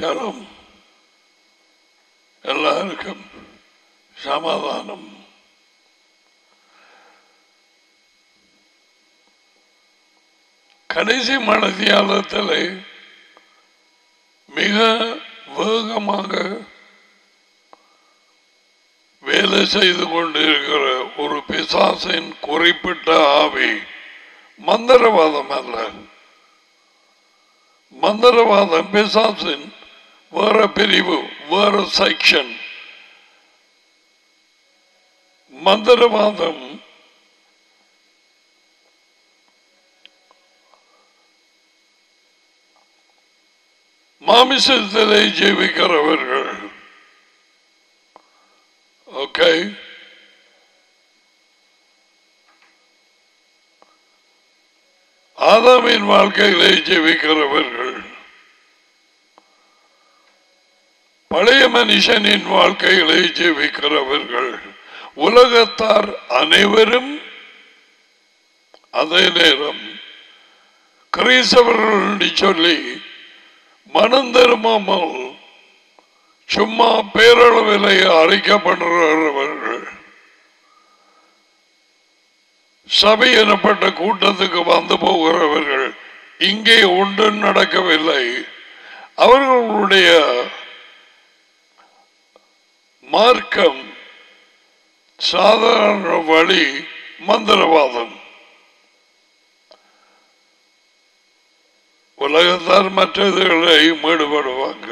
காலம் எல்லாருக்கும் சமாதானம் கடைசி மனதியாலத்தில் மிக வேகமாக வேலை செய்து கொண்டிருக்கிற ஒரு பிசாசின் குறிப்பிட்ட ஆவி மந்திரவாதம் அல்ல மந்திரவாதம் பிசாசின் வேற பிரிவு வேற செக்ஷன் மந்திரவாதம் மாமிசத்திலே ஜீவிக்கிறவர்கள் ஓகே ஆதாமின் வாழ்க்கையிலே ஜீவிக்கிறவர்கள் பழைய மனுஷனின் வாழ்க்கையிலே ஜீவிக்கிறவர்கள் உலகத்தார் அனைவரும் அதே நேரம் கிறிஸ்தவர்கள் என்று சொல்லி மனம் திரும்பாமல் சும்மா பேரளவிலே அழைக்கப்படுகிறவர்கள் சபை எனப்பட்ட கூட்டத்துக்கு வந்து போகிறவர்கள் இங்கே ஒன்றும் நடக்கவில்லை அவர்களுடைய மார்க்கம் சாதாரண வழி மந்திரவாதம் உலகத்தார் மற்றதுகளை ஈடுபடுவாங்க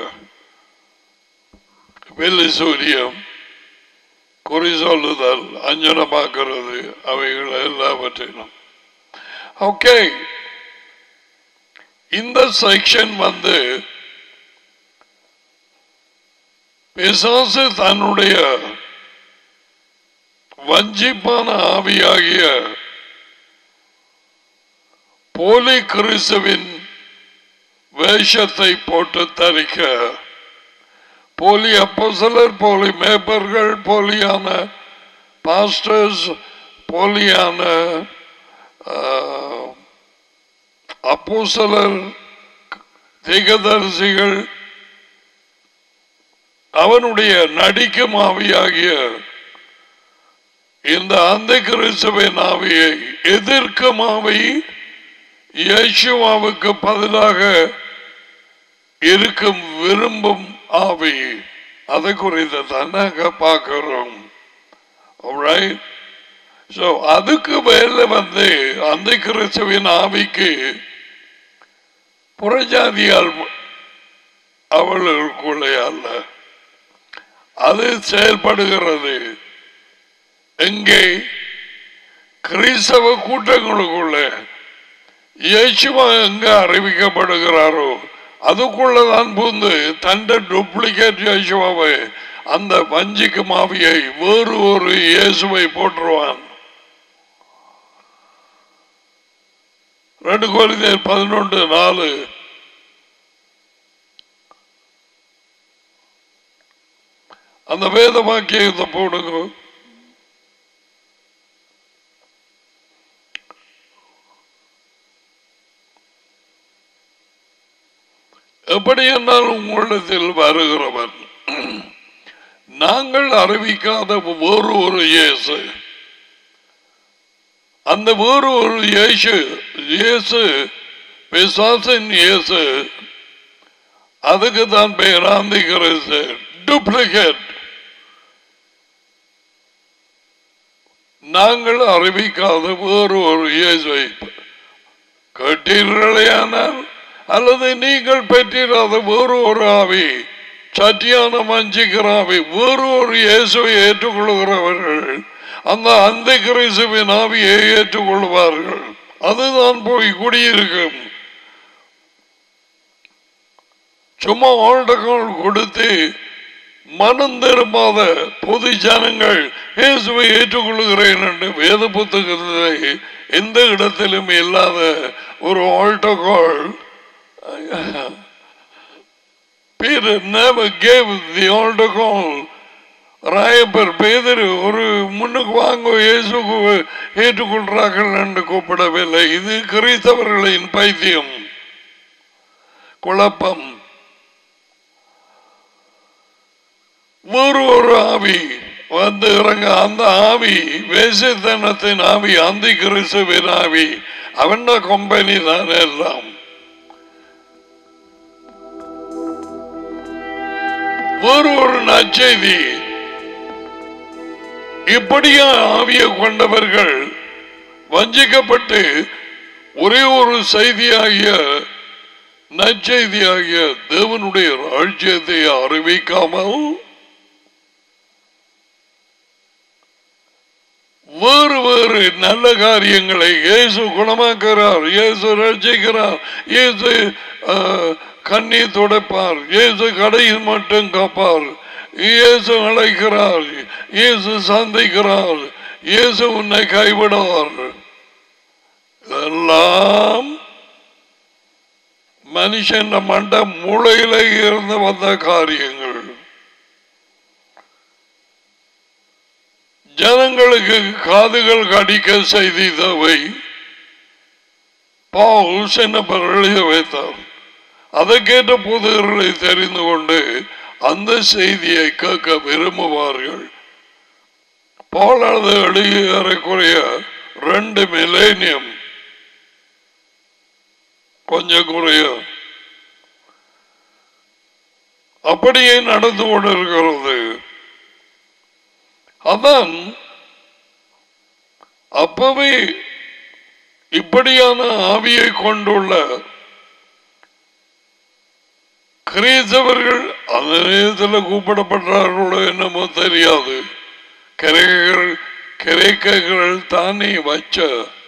வெள்ளி சூரியம் குறி சொல்லுதல் அஞ்சனமாக்குறது அவைகள் எல்லாவற்றிலும் ஓகே இந்த செக்ஷன் வந்து பிசாசு தன்னுடைய வஞ்சிப்பான ஆவியாகிய போலி கிறிஸ்துவின் வேஷத்தை போட்டு தரிக்க போலி அப்போசலர் போலி மேப்பர்கள் போலியான பாஸ்டர்ஸ் போலியான அப்போசலர் திகதரிசிகள் அவனுடைய நடிக்கும் ஆவியாகிய இந்த அந்த கிறிஸ்துவின் ஆவியை எதிர்க்கும் ஆவி இயேசுவாவுக்கு பதிலாக இருக்கும் விரும்பும் ஆவி அதை குறித்து தானாக பார்க்கிறோம் Alright? So, அதுக்கு மேல வந்து அந்த கிறிஸ்துவின் ஆவிக்கு புறஜாதியால் அவர்களுக்குள்ளே அல்ல அது செயல்படுகிறது எங்கே கிறிஸ்தவ கூட்டங்களுக்குள்ள இயேசுவா எங்க அறிவிக்கப்படுகிறாரோ அதுக்குள்ளதான் பூந்து தண்ட டூப்ளிகேட் இயேசுவாவை அந்த வஞ்சிக்கு மாவியை வேறு ஒரு இயேசுவை போட்டுருவான் ரெண்டு கோரிந்தர் பதினொன்று நாலு அந்த வேத வாக்கியத்தை போடுங்க எப்படி என்றால் உங்களிடத்தில் வருகிறவன் நாங்கள் அறிவிக்காத வேறு ஒரு இயேசு அந்த வேறு ஒரு இயேசு இயேசு பிசாசின் இயேசு அதுக்கு தான் பெயர் ஆந்திக்கிறது டூப்ளிகேட் நாங்கள் அறிவிக்காத வேறு ஒரு இயேசுவை கேட்டீர்களேயானால் அல்லது நீங்கள் பெற்றிராத வேறு ஒரு ஆவி சட்டியான வஞ்சிக்கிற ஆவி வேறு ஒரு இயேசுவை ஏற்றுக்கொள்கிறவர்கள் அந்த அந்த கிறிஸ்துவின் ஆவியை ஏற்றுக்கொள்வார்கள் அதுதான் போய் குடியிருக்கும் சும்மா ஆண்டகள் கொடுத்து மனம் திரும்பாத பொது ஜனங்கள் இயேசுவை ஏற்றுக்கொள்கிறேன் என்று வேத புத்தகத்திலே எந்த இடத்திலும் இல்லாத ஒரு ஆல்டோகால் Peter never gave the altar call. Rayappar Peter ஒரு முன்னுக்கு வாங்க இயேசுக்கு ஏற்றுக்கொள்றார்கள் என்று கூப்பிடவில்லை இது கிறிஸ்தவர்களின் பைத்தியம் குழப்பம் வேறு ஒரு ஆவி வந்து இறங்க அந்த ஆவி வேசித்தனத்தின் ஆவி அந்தி கிறிஸ்துவின் ஆவி அவன் கம்பெனி தான் எல்லாம் வேறு ஒரு நற்செய்தி இப்படியா ஆவியை கொண்டவர்கள் வஞ்சிக்கப்பட்டு ஒரே ஒரு செய்தியாகிய நற்செய்தியாகிய தேவனுடைய ராஜ்யத்தை அறிவிக்காமல் வேறு வேறு நல்ல காரியங்களை இயேசு குணமாக்குறார் இயேசு ரட்சிக்கிறார் இயேசு ஆஹ், கண்ணீர் துடைப்பார் இயேசு கடையில் மட்டும் காப்பார் இயேசு அழைக்கிறார் இயேசு சந்திக்கிறார் இயேசு உன்னை கைவிடுவார் இதெல்லாம் மனுஷன் மண்ட மூளையில இருந்து வந்த காரியங்கள் ஜனங்களுக்கு காதுகள் கடிக்க செய்தி தேவை பால் சின்னப்பர் எழுத வைத்தார் அதை கேட்ட புதர்களை தெரிந்து கொண்டு அந்த செய்தியை கேட்க விரும்புவார்கள் பால் அது எழுதியறக்குறைய ரெண்டு மிலேனியம் கொஞ்சம் குறைய அப்படியே நடந்து கொண்டிருக்கிறது அதான் அப்பவே இப்படியான ஆவியை கொண்டுள்ள கிரீசவர்கள் அந்த நேரத்தில் கூப்பிடப்படுறார்களோ என்னமோ தெரியாது கிரேக்கர்கள் கிரேக்கர்கள் தானே வச்ச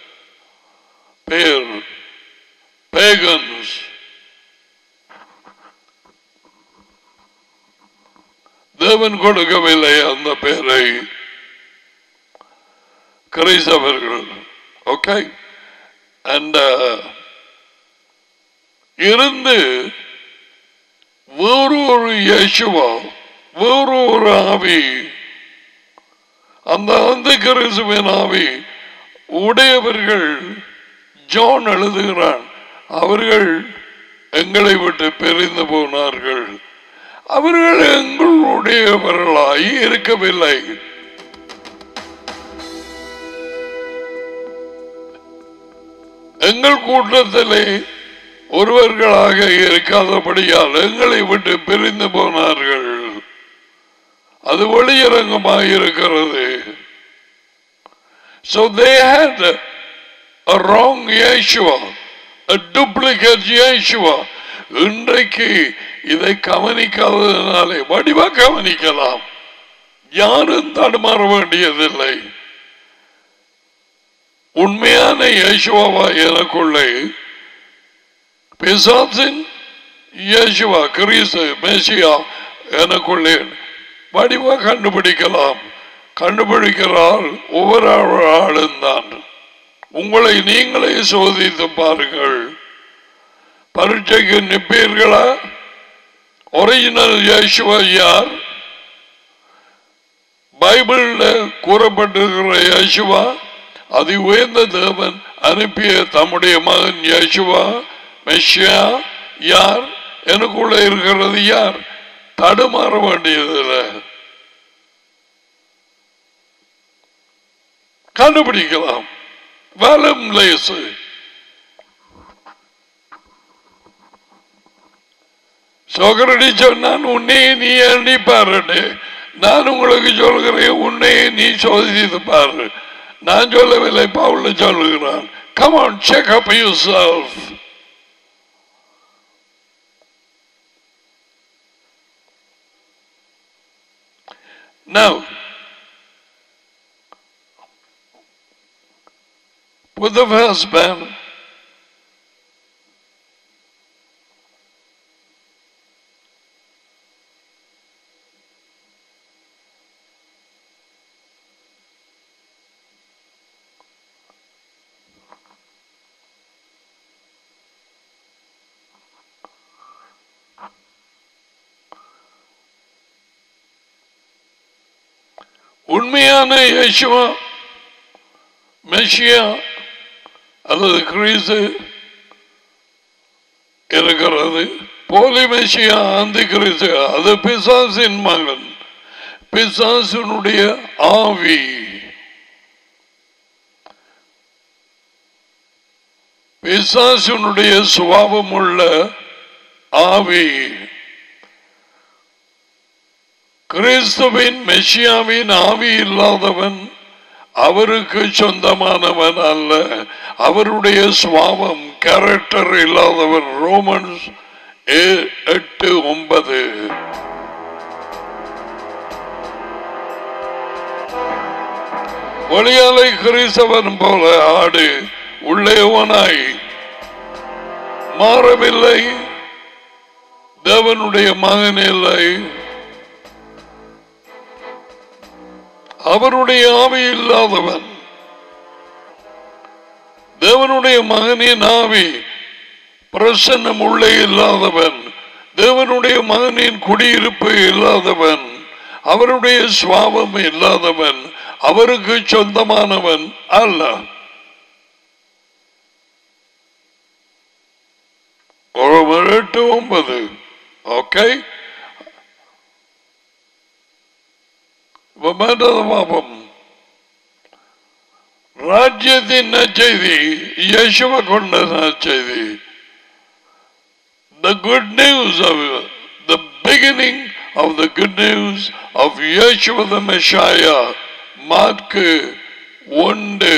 பேர் பேகன்ஸ் தேவன் கொடுக்கவில்லை அந்த பெயரை கிரைசவர்கள் ஓகே அண்ட் இருந்து வேறு ஒரு இயேசுவா வேறு ஒரு ஆவி அந்த அந்த கிறிஸ்துவின் ஆவி உடையவர்கள் ஜான் எழுதுகிறான் அவர்கள் எங்களை விட்டு பிரிந்து போனார்கள் அவர்கள் எங்களுடையவர்களாய் இருக்கவில்லை எங்கள் கூட்டத்திலே ஒருவர்களாக இருக்காதபடியால் எங்களை விட்டு பிரிந்து போனார்கள் அது வெளியரங்கமாக இருக்கிறது So they had a wrong Yeshua, a duplicate Yeshua. இன்றைக்கு இதை கவனிக்காததினாலே வடிவா கவனிக்கலாம் யாரும் தடுமாற வேண்டியதில்லை உண்மையான இயேசுவா எனக்குள்ளே பிசாசின் இயேசுவா கிறிஸ்து மெசியா எனக்குள்ளே வடிவா கண்டுபிடிக்கலாம் கண்டுபிடிக்கிறார் ஒவ்வொரு ஆளும் தான் உங்களை நீங்களே சோதித்து பாருங்கள் பரீட்சைக்கு நிற்பீர்களா ஒரிஜினல் இயேசுவா யார் பைபிள்ல கூறப்பட்டிருக்கிற இயேசுவா அதி உயர்ந்த தேவன் அனுப்பிய தம்முடைய மகன் இயேசுவா மெஷியா யார் எனக்குள்ள இருக்கிறது யார் தடுமாற வேண்டியதில்லை கண்டுபிடிக்கலாம் வலம் லேசு சோகரடி சொன்னான் உன்னையே நீ எண்ணி பாருன்னு நான் உங்களுக்கு சொல்கிறேன் உன்னையே நீ சோதித்து பாரு நான் சொல்லவில்லை பவுல சொல்லுகிறான் come on check up yourself now with the husband உண்மையான இயேசுவா மெஷியா அல்லது கிறிஸ்து இருக்கிறது போலி மெஷியா அந்த கிறிஸ்து அது பிசாசின் மகன் பிசாசனுடைய ஆவி பிசாசனுடைய சுபாவம் உள்ள ஆவி கிறிஸ்துவின் மெஷியாவின் ஆவி இல்லாதவன் அவருக்கு சொந்தமானவன் அல்ல அவருடைய சுவாபம் கேரக்டர் இல்லாதவன் ரோமன்ஸ் ஏ- எட்டு ஒன்பது ஒளியாலை கிறிஸ்தவன் போல ஆடு உள்ளேவனாய் மாறவில்லை தேவனுடைய மகன் இல்லை அவருடைய ஆவி இல்லாதவன் தேவனுடைய மகனின் ஆவி பிரசன்னம் உள்ளே இல்லாதவன் தேவனுடைய மகனின் குடியிருப்பு இல்லாதவன் அவருடைய சுவாபம் இல்லாதவன் அவருக்கு சொந்தமானவன் அல்ல ஒரு எட்டு ஒன்பது ஓகே இப்ப மேட்டது பாப்போம் ராஜ்யத்தின் நற்செய்தி யேசுவ கொண்ட நற்செய்தி the good news of the beginning of the good news of Yeshua the Messiah Mark ஒன்று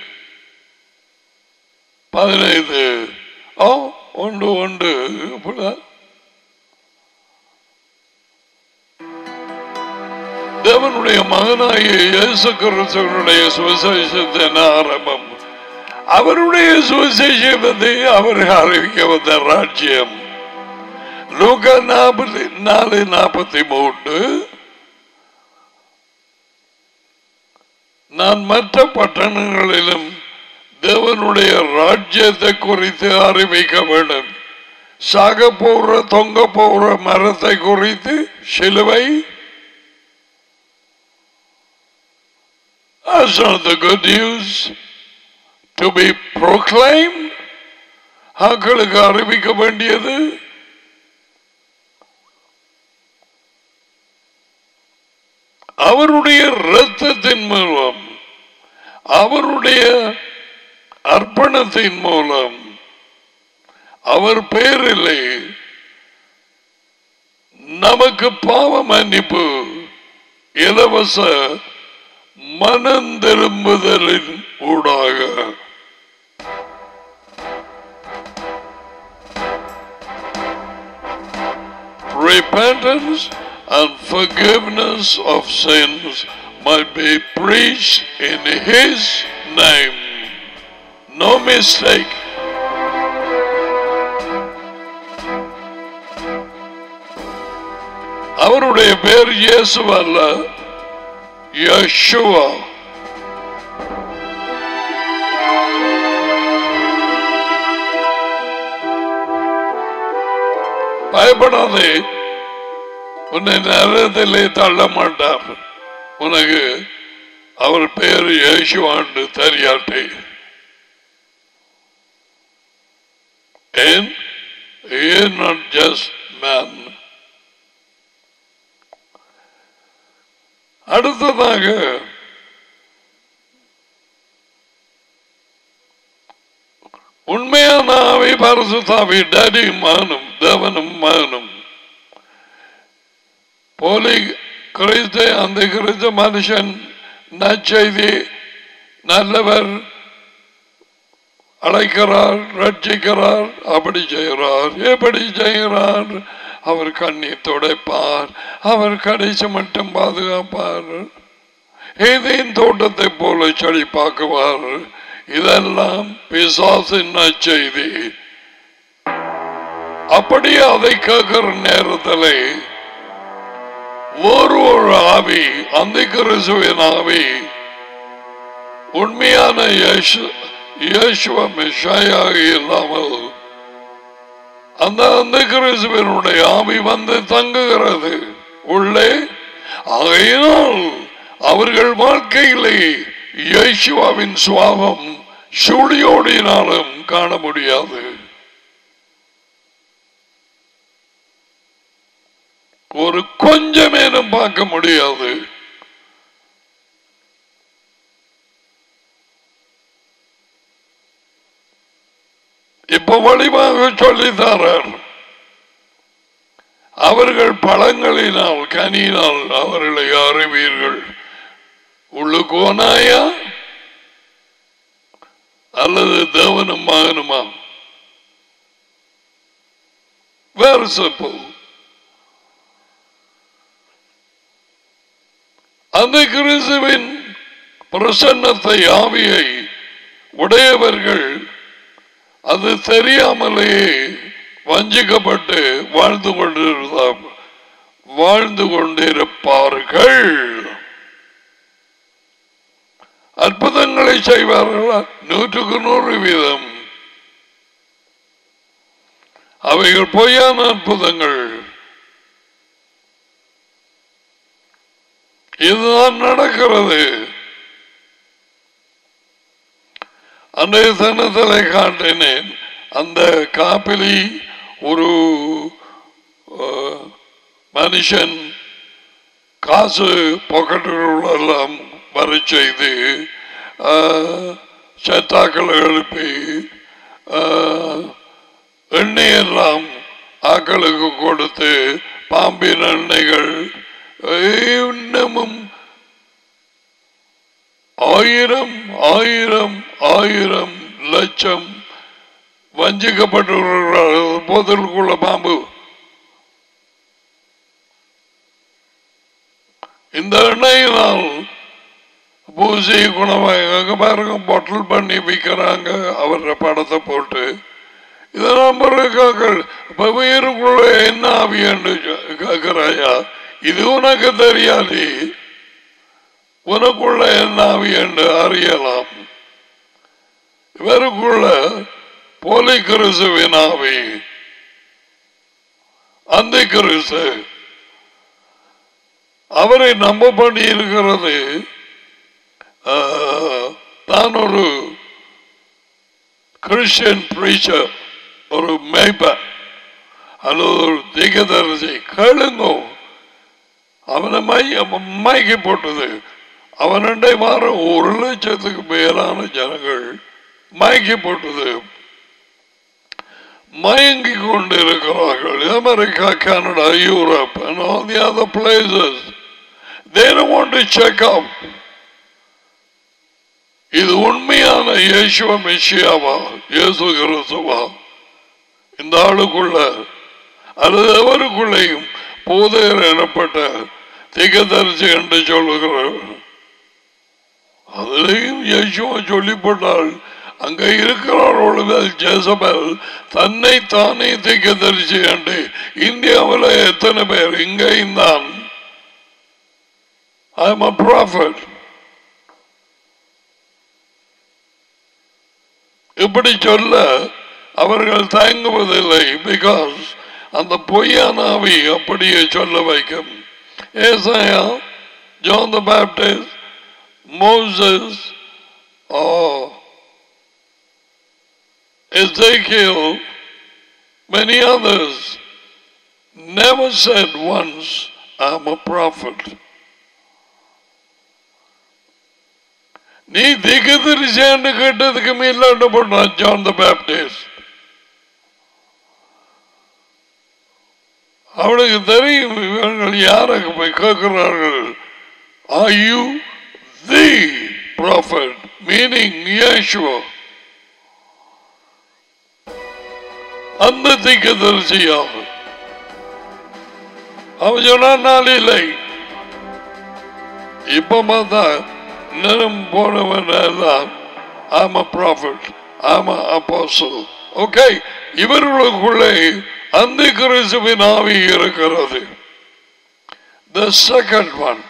பதினைந்து ஓ ஒன்று ஒன்று இப்படியா? தேவனுடைய மகனாகிய இயேசு கிறிஸ்துவனுடைய சுவிசேஷத்தின் ஆரம்பம் அவருடைய சுவிசேஷத்தை அவர் அறிவிக்க வந்த ராஜ்யம் லூகா நாற்பத்தி நாலு நாற்பத்தி மூன்று நான் மற்ற பட்டணங்களிலும் தேவனுடைய ராஜ்யத்தை குறித்து அறிவிக்க வேண்டும் சாக போற தொங்க போற மரத்தை குறித்து சிலுவை That's not the good news to be proclaimed. மக்களுக்கு அறிவிக்க வேண்டியது அவருடைய இரத்தத்தின் மூலம் அவருடைய அர்ப்பணத்தின் மூலம் அவர் பேரிலே நமக்கு பாவ மன்னிப்பு இலவச மனந்திரும்புதலின் ஊடாக repentance and forgiveness of sins might be preached in his name. No mistake. அவருடைய பேர் இயேசு அல்ல யஷுவா பயப்படாதே உன்னை நரகத்திலே தள்ள மாட்டார் உனக்கு அவர் பெயர் இயேசுவாண்டு தெரியாட்டே ஏன் ஏன் நாட் ஜஸ்ட் மேன் அடுத்ததாக உண்மையான ஆவி பரிசுத்தாவி டேடி மகனும் தேவனும் மகனும் போலி கிறிஸ்து அந்த கிறிஸ்து மனுஷன் நற்செய்தி நல்லவர் அழைக்கிறார் ரட்சிக்கிறார் அப்படி செய்கிறார் எப்படி செய்கிறார் அவர் கண்ணீர் துடைப்பார் அவர் கடைசி மட்டும் பாதுகாப்பார் ஏதேன் தோட்டத்தை போல செழிப்பாக்குவார் இதெல்லாம் பிசாசின் நற்செய்தி அப்படியே அதை கேட்கிற நேரத்தில் ஒரு ஒரு ஆவி அந்த கிறிஸ்துவின் ஆவி உண்மையான இயேசு இயேசுவ மெஷாயாக இல்லாமல் அந்த அந்த கிறிஸ்துவனுடைய ஆவி வந்து தங்குகிறது உள்ளே ஆகையினால் அவர்கள் வாழ்க்கையிலே இயேசுவாவின் சுவாபம் சுழியோடினாலும் காண முடியாது ஒரு கொஞ்சமேனும் பார்க்க முடியாது இப்ப வழிவாக சொல்லித்தாரார் அவர்கள் பழங்களினால் கனியினால் அவர்களை அறிவீர்கள் உள்ளுக்கோனாயா அல்லது தேவனும் மகனுமா வேறு சிம்பிள் அந்த கிறிஸ்துவின் பிரசன்னத்தை ஆவியை உடையவர்கள் அது தெரியாமலேயே வஞ்சிக்கப்பட்டு வாழ்ந்து கொண்டிருந்தார் வாழ்ந்து கொண்டிருப்பார்கள் அற்புதங்களை செய்வார்களா நூற்றுக்கு நூறு வீதம் அவைகள் பொய்யான அற்புதங்கள் இதுதான் நடக்கிறது அன்றைய தினத்திலே காட்டினேன் அந்த காப்பிலி ஒரு அஹ், மனுஷன் காசு பாக்கெட்டுகளெல்லாம் வர செய்து அஹ், செத்தாக்களை எழுப்பி அஹ், எண்ணெயெல்லாம் ஆக்களுக்கு கொடுத்து பாம்பின் எண்ணெய்கள் இன்னமும் ஆயிரம் ஆயிரம் ஆயிரம் லட்சம் வஞ்சிக்கப்பட்டு போதலுக்குள்ள பாம்பு இந்த எண்ணெயினால் பூசி குணமாக பாருங்க பொட்டல் பண்ணி விற்கிறாங்க அவர படத்தை போட்டு இதெல்லாம் பிறகாக்கள் இப்ப உயிருக்குள்ள என்ன ஆவி என்று கேட்கிறாயா இது உனக்கு தெரியாது உனக்குள்ள என்ன ஆவி என்று அறியலாம் இவருக்குள்ள போலி கிறிஸ்துவின் ஆவி அந்த கிறிஸ்து அவரை நம்ப பண்ணி இருக்கிறது ஆஹ், தான் ஒரு கிறிஸ்டியன் பிரீச்சர் ஒரு மேய்ப்பர் அல்லது ஒரு திகதரிசி கேளுங்கோ அவனை மைய மைக்கி போட்டது அவனண்டை மாற ஒரு லட்சத்துக்கு மேலான ஜனங்கள் மயக்கி போட்டது மயங்கி கொண்டிருக்கிறார்கள் America Canada Europe and all the other places they don't want to check up இது உண்மையான இயேசுவ மெஷியாவா இயேசு கிறிஸ்துவா இந்த ஆளுக்குள்ள அல்லது அவருக்குள்ளேயும் போதையர் எனப்பட்ட திகதரிசி என்று சொல்லுகிறார் அதிலையும் இயேசுவா சொல்லிப்பட்டால் அங்க இருக்கிறவர்கள் ஜேசபல் தன்னை தானே திகதரிசி என்று இந்தியாவில் எத்தனை பேர் இங்கேயும் தான் ஐ எம் அ ப்ராஃபட் இப்படி சொல்ல அவர்கள் தயங்குவதில்லை பிகாஸ் அந்த பொய்யான ஆவி அப்படியே சொல்ல வைக்கும் ஏசாயா John the Baptist Moses Ezekiel, many others never said once, I'm a prophet. நீ திகதரிசியான்னு கேட்டதுக்கு மேலாண்டு பண்ணான் ஜான் த பேப்டிஸ்ட் அவனுக்கு தெரியும் இவர்கள் யாருக்கு போய் கேட்கிறார்கள் are you the prophet meaning இயேசுவா அந்த திக்கதரிசியாகும் அவன் சொன்னான் நாள் இல்லை இப்ப பார்த்தா நிறம் போனவன் எல்லாம் ஆம ப்ராஃபிட் ஆம அப்போசல் ஓகே இவர்களுக்குள்ளே அந்த கிறிஸ்துவின் ஆவி இருக்கிறது த செகண்ட் ஒன்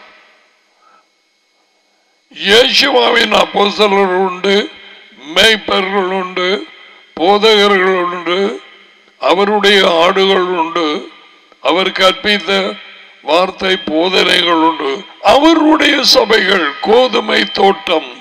இயேசுவாவின் அப்போசலர் உண்டு மேய்ப்பர்கள் உண்டு போதகர்கள் உண்டு அவருடைய ஆடுகள் உண்டு அவர் கற்பித்த வார்த்தை போதனைகள் உண்டு அவருடைய சபைகள் கோதுமை தோட்டம்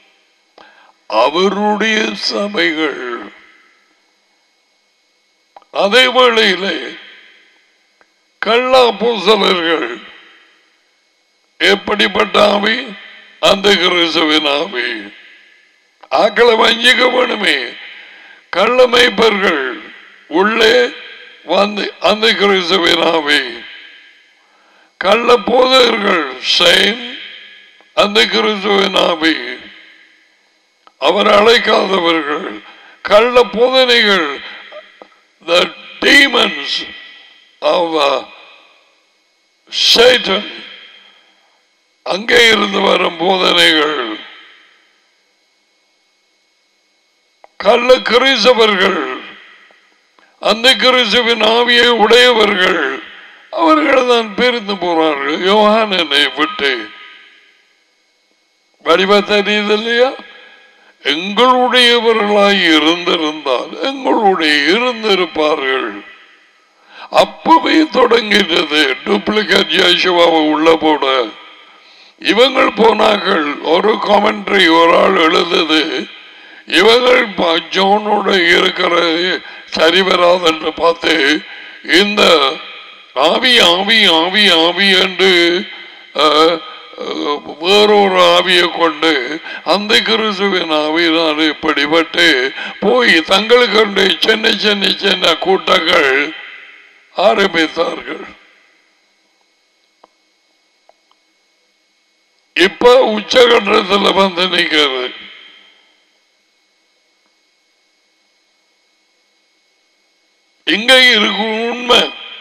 அவருடைய சபைகள் அதே வேளையிலே கள்ளா பூசலர்கள் எப்படிப்பட்ட ஆவி அந்த கிறிஸ்துவின் ஆவி ஆக்களை வஞ்சிக்க வேணுமே கள்ள மேய்ப்பர்கள் உள்ளே வந்து அந்த கிறிஸ்துவின் ஆவி கள்ள போதகர்கள் சேம் அந்த கிறிஸ்துவின் ஆவி அவர் அழைக்காதவர்கள் கள்ள போதனைகள் the demons of uh, Satan அங்கே இருந்து வரும் போதனைகள் கள்ள கிறிஸ்தவர்கள் அந்த கிறிஸ்துவின் ஆவியை உடையவர்கள் அவர்கள் தான் பிரிந்து போறார்கள் யோகானனை விட்டு வடிவ தெரியுது இல்லையா எங்களுடையவர்களாய் இருந்திருந்தால் எங்களுடைய இருந்திருப்பார்கள் அப்பவே தொடங்கிட்டது டூப்ளிகேட் ஜெயசிவாவை உள்ள போட இவங்கள் போனார்கள் ஒரு காமெண்ட்ரி ஒரு ஆள் எழுதுது இவங்கள் ப- ஜோனோட இருக்கிறது சரி வராதென்று பார்த்து இந்த ஆவி ஆவி ஆவி ஆவி என்று அஹ், அஹ், வேறொரு ஆவியை கொண்டு அந்த கிறிஸ்துவின் ஆவியினால் இப்படிப்பட்டு போய் தங்களுக்கு சின்ன சின்ன சின்ன கூட்டங்கள் ஆரம்பித்தார்கள் இப்ப உச்சகட்டத்தில் வந்து நிற்கிறது இங்க இருக்கும் உண்மை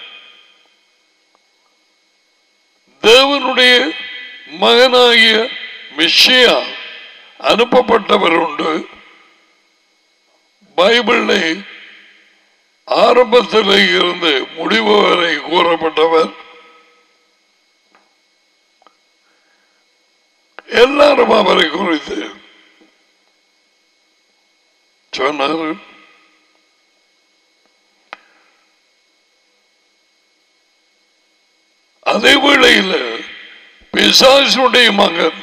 தேவனுடைய மகனாகிய மிஷியா அனுப்பப்பட்டவர் உண்டு பைபிளை ஆரம்பத்தில் இருந்து முடிவு வரை கூறப்பட்டவர் எல்லாரும் அவரை குறித்து சொன்னார்கள் அதே வேளையில் பிசாசுடைய மகன்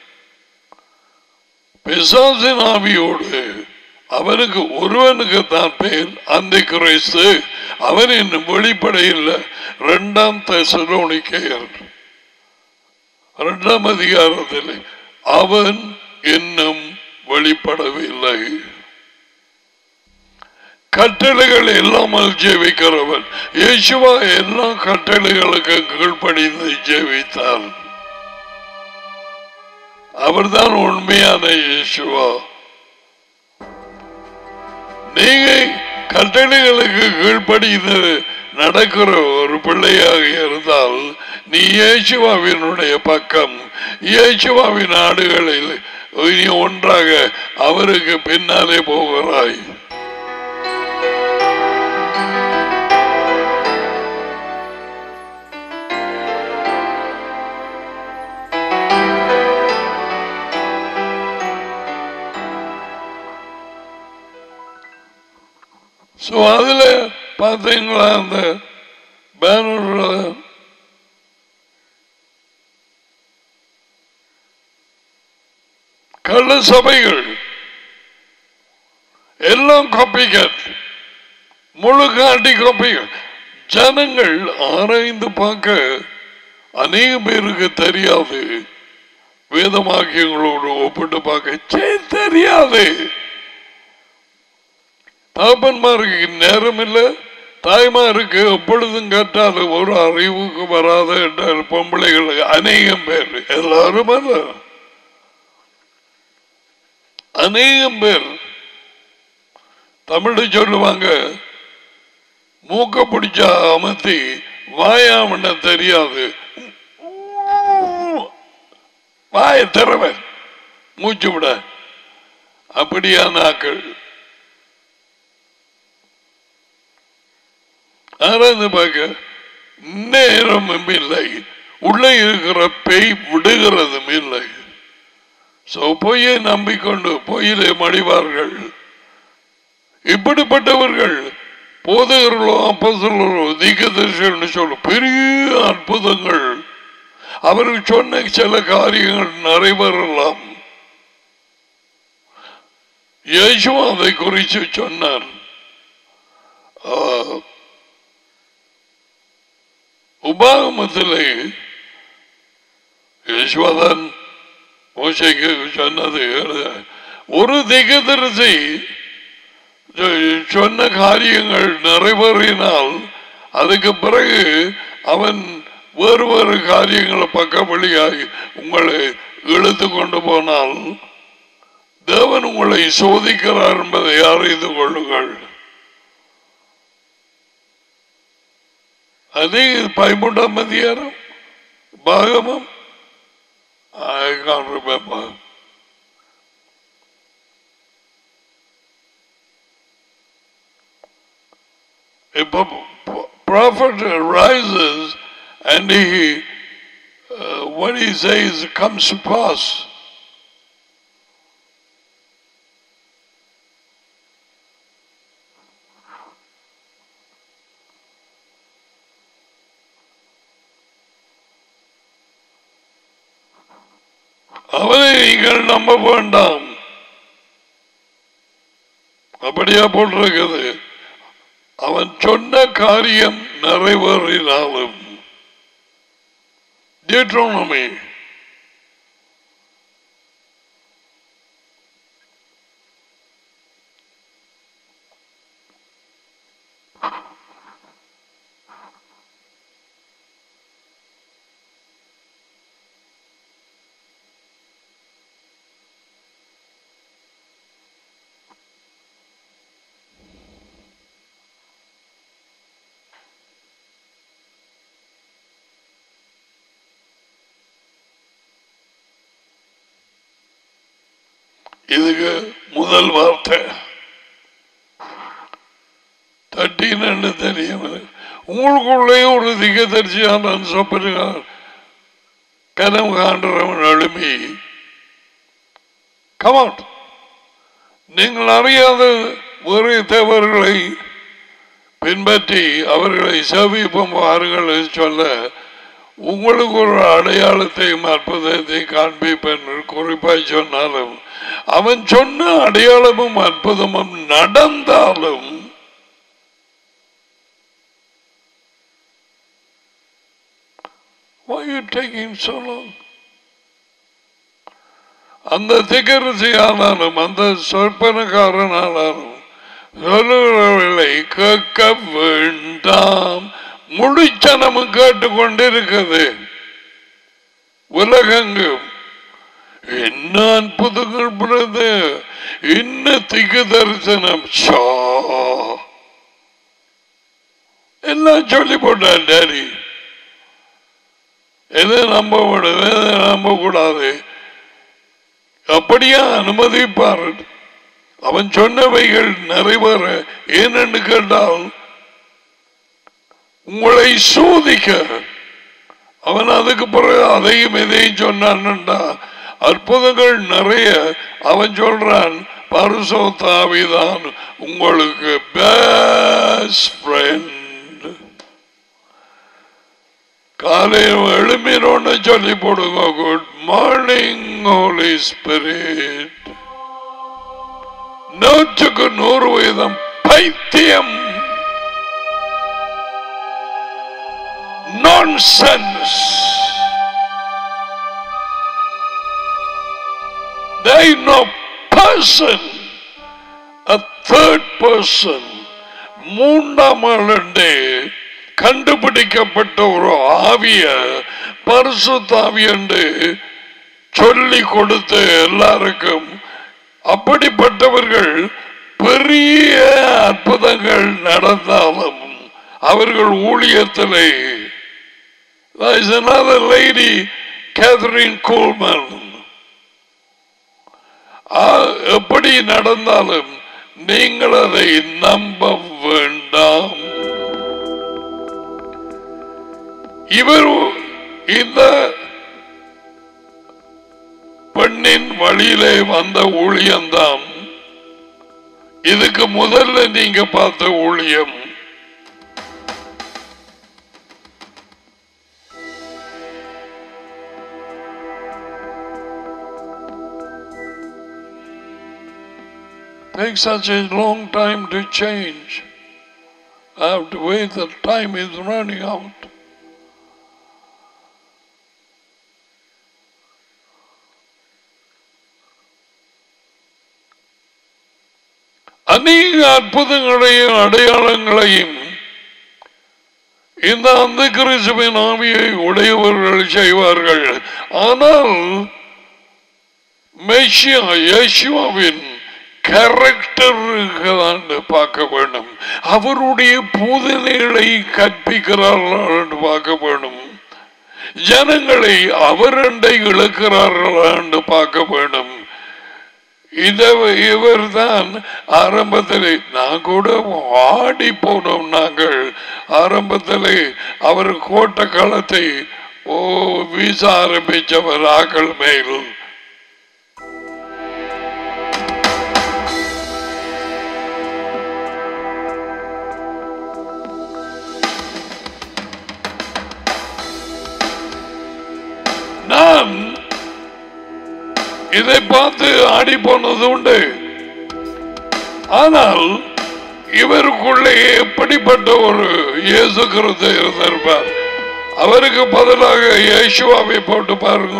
பிசாசின் ஆவியோடு அவனுக்கு ஒருவனுக்கு தான் பேர் அந்த கிறிஸ்து அவன் இன்னும் வெளிப்படையில் இரண்டாம் தெசலோனிக்கையர் இரண்டாம் அதிகாரத்தில் அவன் இன்னும் வெளிப்படவில்லை கட்டளைகள் இல்லாமல் ஜெபிக்கிறவன் இயேசுவா எல்லா கட்டளைகளுக்கு கீழ்ப்படிந்து ஜெபித்தார் அவர்தான் உண்மையான இயேசுவா நீங்க கட்டளைகளுக்கு கீழ்ப்படிந்து நடக்கிற ஒரு பிள்ளையாக இருந்தால் நீ இயேசுவாவினுடைய பக்கம் இயேசுவாவின் நாடுகளில் நீ ஒன்றாக அவருக்கு பின்னாலே போகிறாய் ஸோ அதில் பார்த்தீங்களா அந்த பேனர்ல கள்ள சபைகள் எல்லாம் காப்பிகட் முழு காட்டி காப்பிகள் ஜனங்கள் ஆராய்ந்து பார்க்க அநேக பேருக்கு தெரியாது வேதமாக்கியங்களோடு ஒப்பிட்டு பார்க்க சே, தெரியாது தகப்பன்மாருக்கு நேரம் இல்லை தாய்மாருக்கு எப்பொழுதும் கேட்டால் ஒரு அறிவுக்கு வராத என்ற பொம்பளைகள் அநேகம் பேர் எல்லாரும் அல்ல அநேகம் பேர் தமிழ் சொல்லுவாங்க மூக்க பிடிச்சா அமர்த்தி வாயாமண்ண தெரியாது வாய திறமை மூச்சு விட அப்படியான ஆக்கள் ஆராய்ந்து பார்க்க நேரமும் இல்லை உள்ளே இருக்கிற பேய் விடுகிறதும் இல்லை சோ பொய்யை நம்பிக்கொண்டு பொய்யிலே மடிவார்கள் இப்படிப்பட்டவர்கள் போதகர்களோ அப்போஸ்தலர்களோ தீர்க்கதரிசிகள்னு சொல்ல பெரிய அற்புதங்கள் அவர்கள் சொன்ன சில காரியங்கள் நிறைவேறலாம் இயேசுவா அதை குறித்து சொன்னார் ஆ, உபாகமத்திலே யஸ்வதன் மோசைக்கு சொன்னது ஒரு திகதரிசி சொன்ன காரியங்கள் நிறைவேறினால் அதுக்கு பிறகு அவன் வேறு வேறு காரியங்களை பக்க வழியாகி உங்களை இழுத்து கொண்டு போனால் தேவன் உங்களை சோதிக்கிறார் என்பதை அறிந்து கொள்ளுங்கள் அதே பதிமூன்றாம் அதிகாரம் பாகமம் I can't remember. A pro- pro- prophet rises and he, uh, what he says comes to pass. அவனை நீங்கள் நம்ப வேண்டாம் அப்படியா போட்டிருக்குது அவன் சொன்ன காரியம் நிறைவேறினாலும் Deuteronomy இதுக்கு முதல் வார்த்தை தட்டின்னு தெரியும் உங்களுக்குள்ளே ஒரு திகதரிசியான சொப்பனுங்க கனவு காண்றவன் எழுமி கமாட் நீங்கள் அறியாத வேறு தேவர்களை பின்பற்றி அவர்களை சேவிப்போம் வாருங்கள் என்று சொல்ல உங்களுக்கு ஒரு அடையாளத்தையும் அற்புதத்தை காண்பிப்பேன் என்று குறிப்பாய் சொன்னாலும் அவன் சொன்ன அடையாளமும் அற்புதமும் நடந்தாலும் Why are you taking so long? அந்த திகரசி ஆனாலும் அந்த சொற்பனக்காரன் ஆனாலும் சொல்லுகிறவர்களை கேட்க வேண்டாம் முழுச்சனமும் கேட்டுக்கொண்டிருக்கிறது உலகெங்கும் என்ன அற்புதங்கள் பிறகு என்ன திக்கு தரிசனம் ஷா எல்லாம் சொல்லி போட்டான் டேடி எதை நம்ப விடுது எதை நம்ப கூடாது அப்படியா அனுமதிப்பார் அவன் சொன்னவைகள் நிறைவேற ஏனென்று கேட்டால் உங்களை சோதிக்க அவன் அதுக்கு பிறகு அதையும் இதையும் சொன்னான்டா அற்புதங்கள் நிறைய அவன் சொல்றான் பரிசோத்தாவிதான் உங்களுக்கு பெஸ்ட் ஃப்ரெண்ட் காலையில் எழுப்பினோன்னு சொல்லி போடுங்க குட் மார்னிங் ஹோலி ஸ்பிரிட் நூற்றுக்கு நூறு வீதம் பைத்தியம் nonsense. They know person, a third person, மூன்றாம் ஆளண்டே கண்டுபிடிக்கப்பட்ட ஒரு ஆவிய பரிசுத்தாவி என்று சொல்லி கொடுத்து எல்லாருக்கும் அப்படிப்பட்டவர்கள் பெரிய அற்புதங்கள் நடந்தாலும் அவர்கள் ஊழியத்திலே There is another lady, Catherine Coleman. ஆ- எப்படி நடந்தாலும் நீங்கள் அதை நம்ப வேண்டாம் இவர் இந்த பெண்ணின் வழியிலே வந்த ஊழியம்தான் இதுக்கு முதல்ல நீங்க பார்த்த ஊழியம் takes such a long time to change. I have to wait, the time is running out. அநேக அற்புதங்களையும் அடையாளங்களையும் இந்த அந்த கிறிஸ்துவின் ஆவியை உடையவர்கள் செய்வார்கள் ஆனால் மெஷியா இயேசுவின் கேரக்டருக்கு தான் பார்க்க வேண்டும் அவருடைய பூதனைகளை கற்பிக்கிறார்கள் என்று பார்க்க வேண்டும் ஜனங்களை அவரண்டை இழுக்கிறார்களா என்று பார்க்க வேண்டும் இத இவர் தான் ஆரம்பத்தில் நான் கூட ஆடி போனோம் நாங்கள் ஆரம்பத்தில் அவர் கோட்ட காலத்தை ஓ வீச ஆரம்பிச்சவர் ஆக்கள் மேல் நான் இதை பார்த்து ஆடி போனது உண்டு ஆனால் இவருக்குள்ளே எப்படிப்பட்ட ஒரு இயேசு கிறிஸ்து இருந்திருப்பார் அவருக்கு பதிலாக இயேசுவாவை போட்டு பாருங்க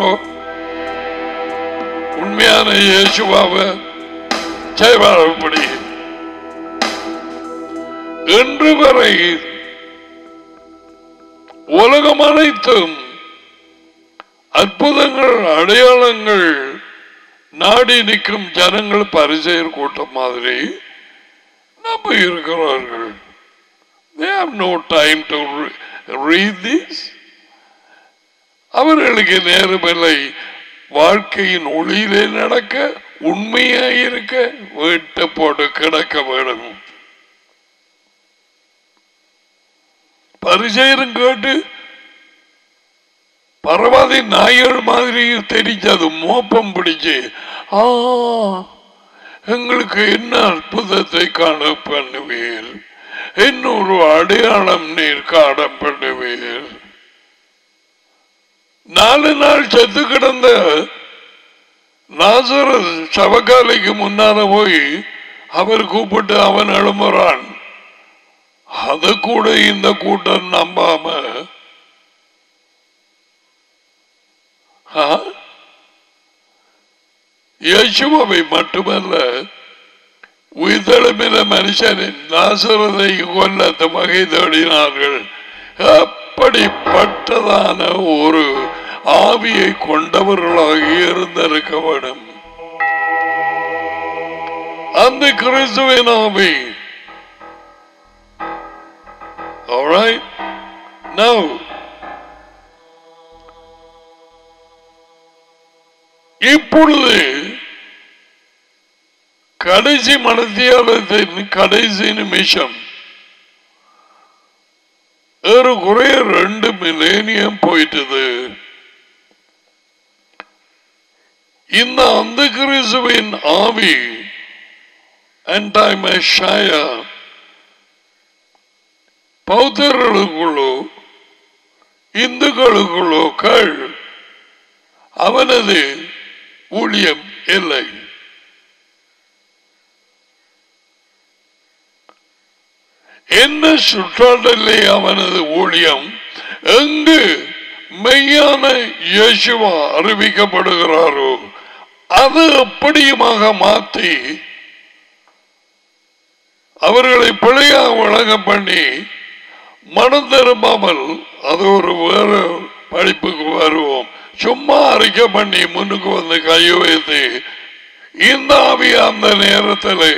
உண்மையான இயேசுவாவை செய்வார் அப்படி இன்று வரை உலகம் அனைத்தும் அற்புதங்கள் அடையாளங்கள் நாடி நிற்கும் ஜனங்கள் பரிசெயர் கூட்டம் மாதிரி நம்ப இருக்கிறார்கள் They have no time to re- read this. அவர்களுக்கு நேரமில்லை வாழ்க்கையின் ஒளியிலே நடக்க உண்மையாய் இருக்க வீட்டை போட்டு கிடக்க வேண்டும் பரிசெயரும் கேட்டு பரவாதி நாய்கள் மாதிரி தெரிஞ்சது மோப்பம் பிடிச்சு ஆ எங்களுக்கு என்ன அற்புதத்தை காண பண்ணுவீர் இன்னொரு அடையாளம் நீர் காண பண்ணுவீர் நாலு நாள் செத்து கிடந்த நாசர சவகாலைக்கு முன்னால போய் அவர் கூப்பிட்டு அவன் எழும்புறான் அது கூட இந்த கூட்டம் நம்பாம ஆ? இயேசுவை மட்டுமல்ல உயிர்த்தெழுமின மனுஷனின் நாசரதை கொல்ல வகை தேடினார்கள் அப்படிப்பட்டதான ஒரு ஆவியை கொண்டவர்களாக இருந்திருக்க வேண்டும் அந்த கிறிஸ்துவின் ஆவி Alright? Now, இப்பொழுது கடைசி மனத்தியாலத்தின் கடைசி நிமிஷம் ஏறக்குறைய ரெண்டு மில்லேனியம் போயிட்டது இந்த அந்த கிறிஸ்துவின் ஆவி அண்டாய்மஷாயா பௌத்தர்களுக்குள்ளோ இந்துக்களுக்குள்ளோ கள் அவனது ஊழியம் இல்லை என்ன சுற்றாடலே அவனது ஊழியம் எங்கு மெய்யான இயேசுவா அறிவிக்கப்படுகிறாரோ அது அப்படியுமாக மாற்றி அவர்களை பிழையாக வழங்க பண்ணி மனம் திரும்பாமல் அது ஒரு வேற படிப்புக்கு வருவோம் சும்மா அறிக்கை பண்ணி முன்னுக்கு வந்து கையை வைத்து இந்த ஆவி அந்த நேரத்தில்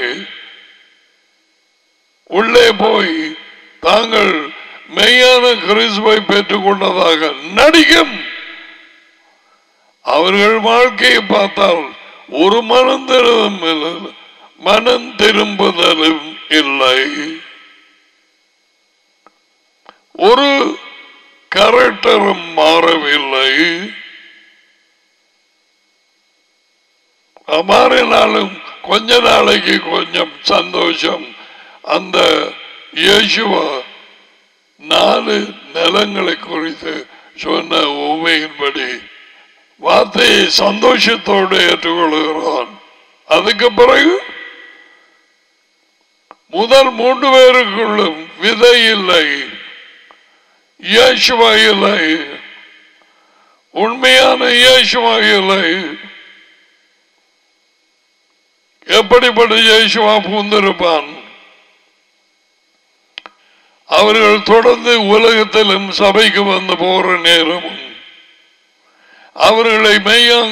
உள்ளே போய் தாங்கள் மெய்யான கிறிஸ்துவை பெற்றுக் கொண்டதாக நடிக்கும் அவர்கள் வாழ்க்கையை பார்த்தால் ஒரு மனம் திரும்பும் மனம் திரும்புதலும் இல்லை ஒரு கரெக்டரும் மாறவில்லை மாறினாலும் கொஞ்ச நாளைக்கு கொஞ்சம் சந்தோஷம் அந்த இயேசுவா நாலு நிலங்களை குறித்து சொன்ன உண்மையின்படி வார்த்தையை சந்தோஷத்தோடு ஏற்றுக்கொள்கிறான் அதுக்கு பிறகு முதல் மூன்று பேருக்குள்ளும் விதை இல்லை இயேசுவா இல்லை உண்மையான இயேசுவா இல்லை எப்படிப்பட்ட இயேசுவா பூந்திருப்பான் அவர்கள் தொடர்ந்து உலகத்திலும் சபைக்கு வந்து போற நேரமும் அவர்களை மெய்யாக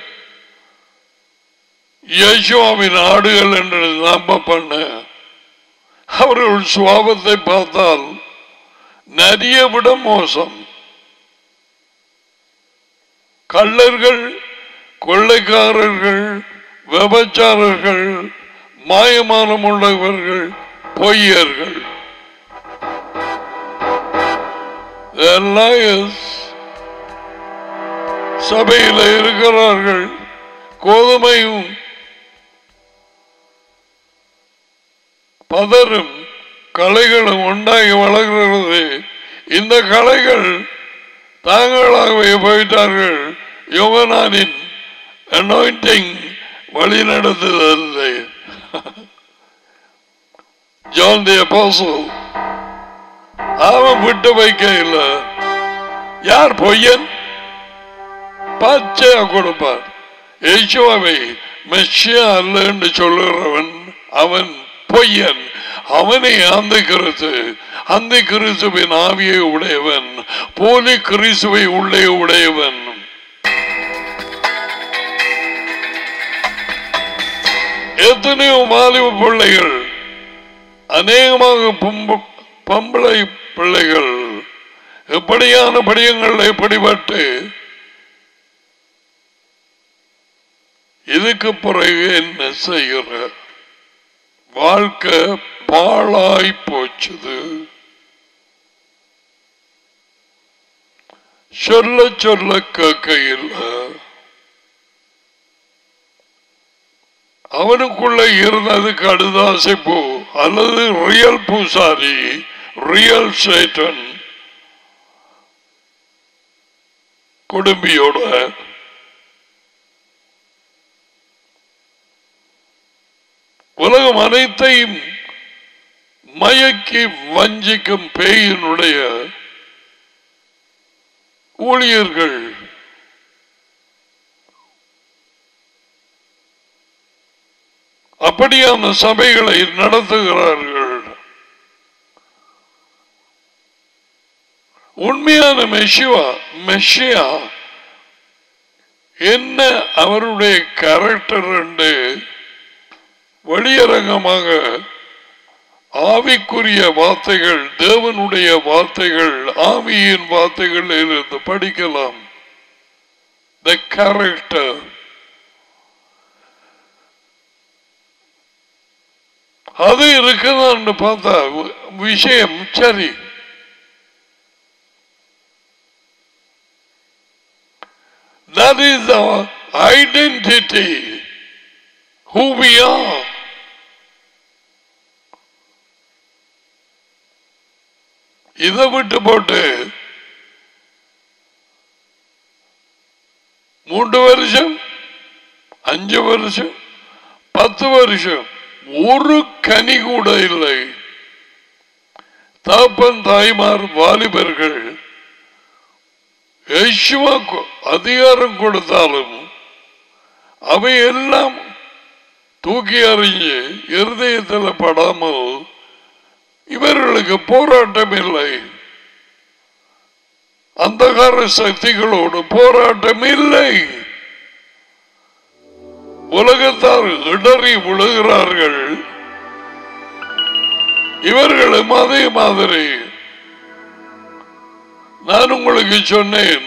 இயேசுவாவின் ஆடுகள் என்று நம்ப பண்ண அவர்கள் சுவாபத்தை பார்த்தால் நிறைய விட மோசம் கள்ளர்கள் கொள்ளைக்காரர்கள் விபச்சாரர்கள் மாயமானம் உள்ளவர்கள் பொய்யர்கள் liars சபையில் இருக்கிறார்கள் கோதுமையும் பதரும் கலைகளும் உண்டாகி வளர்கிறது இந்த கலைகள் தாங்களாகவே போயிட்டார்கள் யோகனானின் அனாயிண்டிங் வழி நடத்துதல்லை ஜான் தி அப்பாசல் அவன் விட்டு வைக்க இல்லை யார் பொய்யன் பச்சையா கொடுப்பார் யேசுவாவை மெஷியா அல்ல என்று சொல்லுகிறவன் அவன் பொய்யன் அவனை அந்த கிறிஸ்து அந்த கிறிஸ்துவின் ஆவியை உடையவன் போலி கிறிஸ்துவை உள்ளே உடையவன் எத்தனையோ வாலிப பிள்ளைகள் அநேகமாக பொம்ப- பொம்பளை பிள்ளைகள் எப்படியான படியங்கள் எப்படிப்பட்டு இதுக்கு பிறகு என்ன செய்கிற வாழ்க்கை பாழாய் போச்சுது சொல்ல சொல்ல கேட்கையில் அவனுக்குள்ள இருந்தது கடுதாசை பூ அல்லது ரியல் பூசாரி ரியல் சேட்டன் குடும்பியோட உலகம் அனைத்தையும் மயக்கி வஞ்சிக்கும் பேயினுடைய ஊழியர்கள் அப்படியான சபைகளை நடத்துகிறார்கள் உண்மையான மெஷிவா மெஷியா என்ன அவருடைய கேரக்டர் என்று வெளியரங்கமாக ஆவிக்குரிய வார்த்தைகள் தேவனுடைய வார்த்தைகள் ஆவியின் வார்த்தைகள் இருந்து படிக்கலாம் த கேரக்டர் அது இருக்குதான்னு பார்த்தா வி- விஷயம் சரி That is our identity, who we are. இதை விட்டு போட்டு மூன்று வருஷம் அஞ்சு வருஷம் பத்து வருஷம் ஒரு கனி கூட இல்லை தாப்பன் தாய்மார் வாலிபர்கள் யேசுவா கொ- அதிகாரம் கொடுத்தாலும் அவை எல்லாம் தூக்கி அறிஞ்சு இருதயத்தில் படாமல் இவர்களுக்கு போராட்டம் இல்லை அந்தகார சக்திகளோடு போராட்டம் இல்லை உலகத்தார் இடறி விழுகிறார்கள் இவர்களும் அதே மாதிரி நான் உங்களுக்கு சொன்னேன்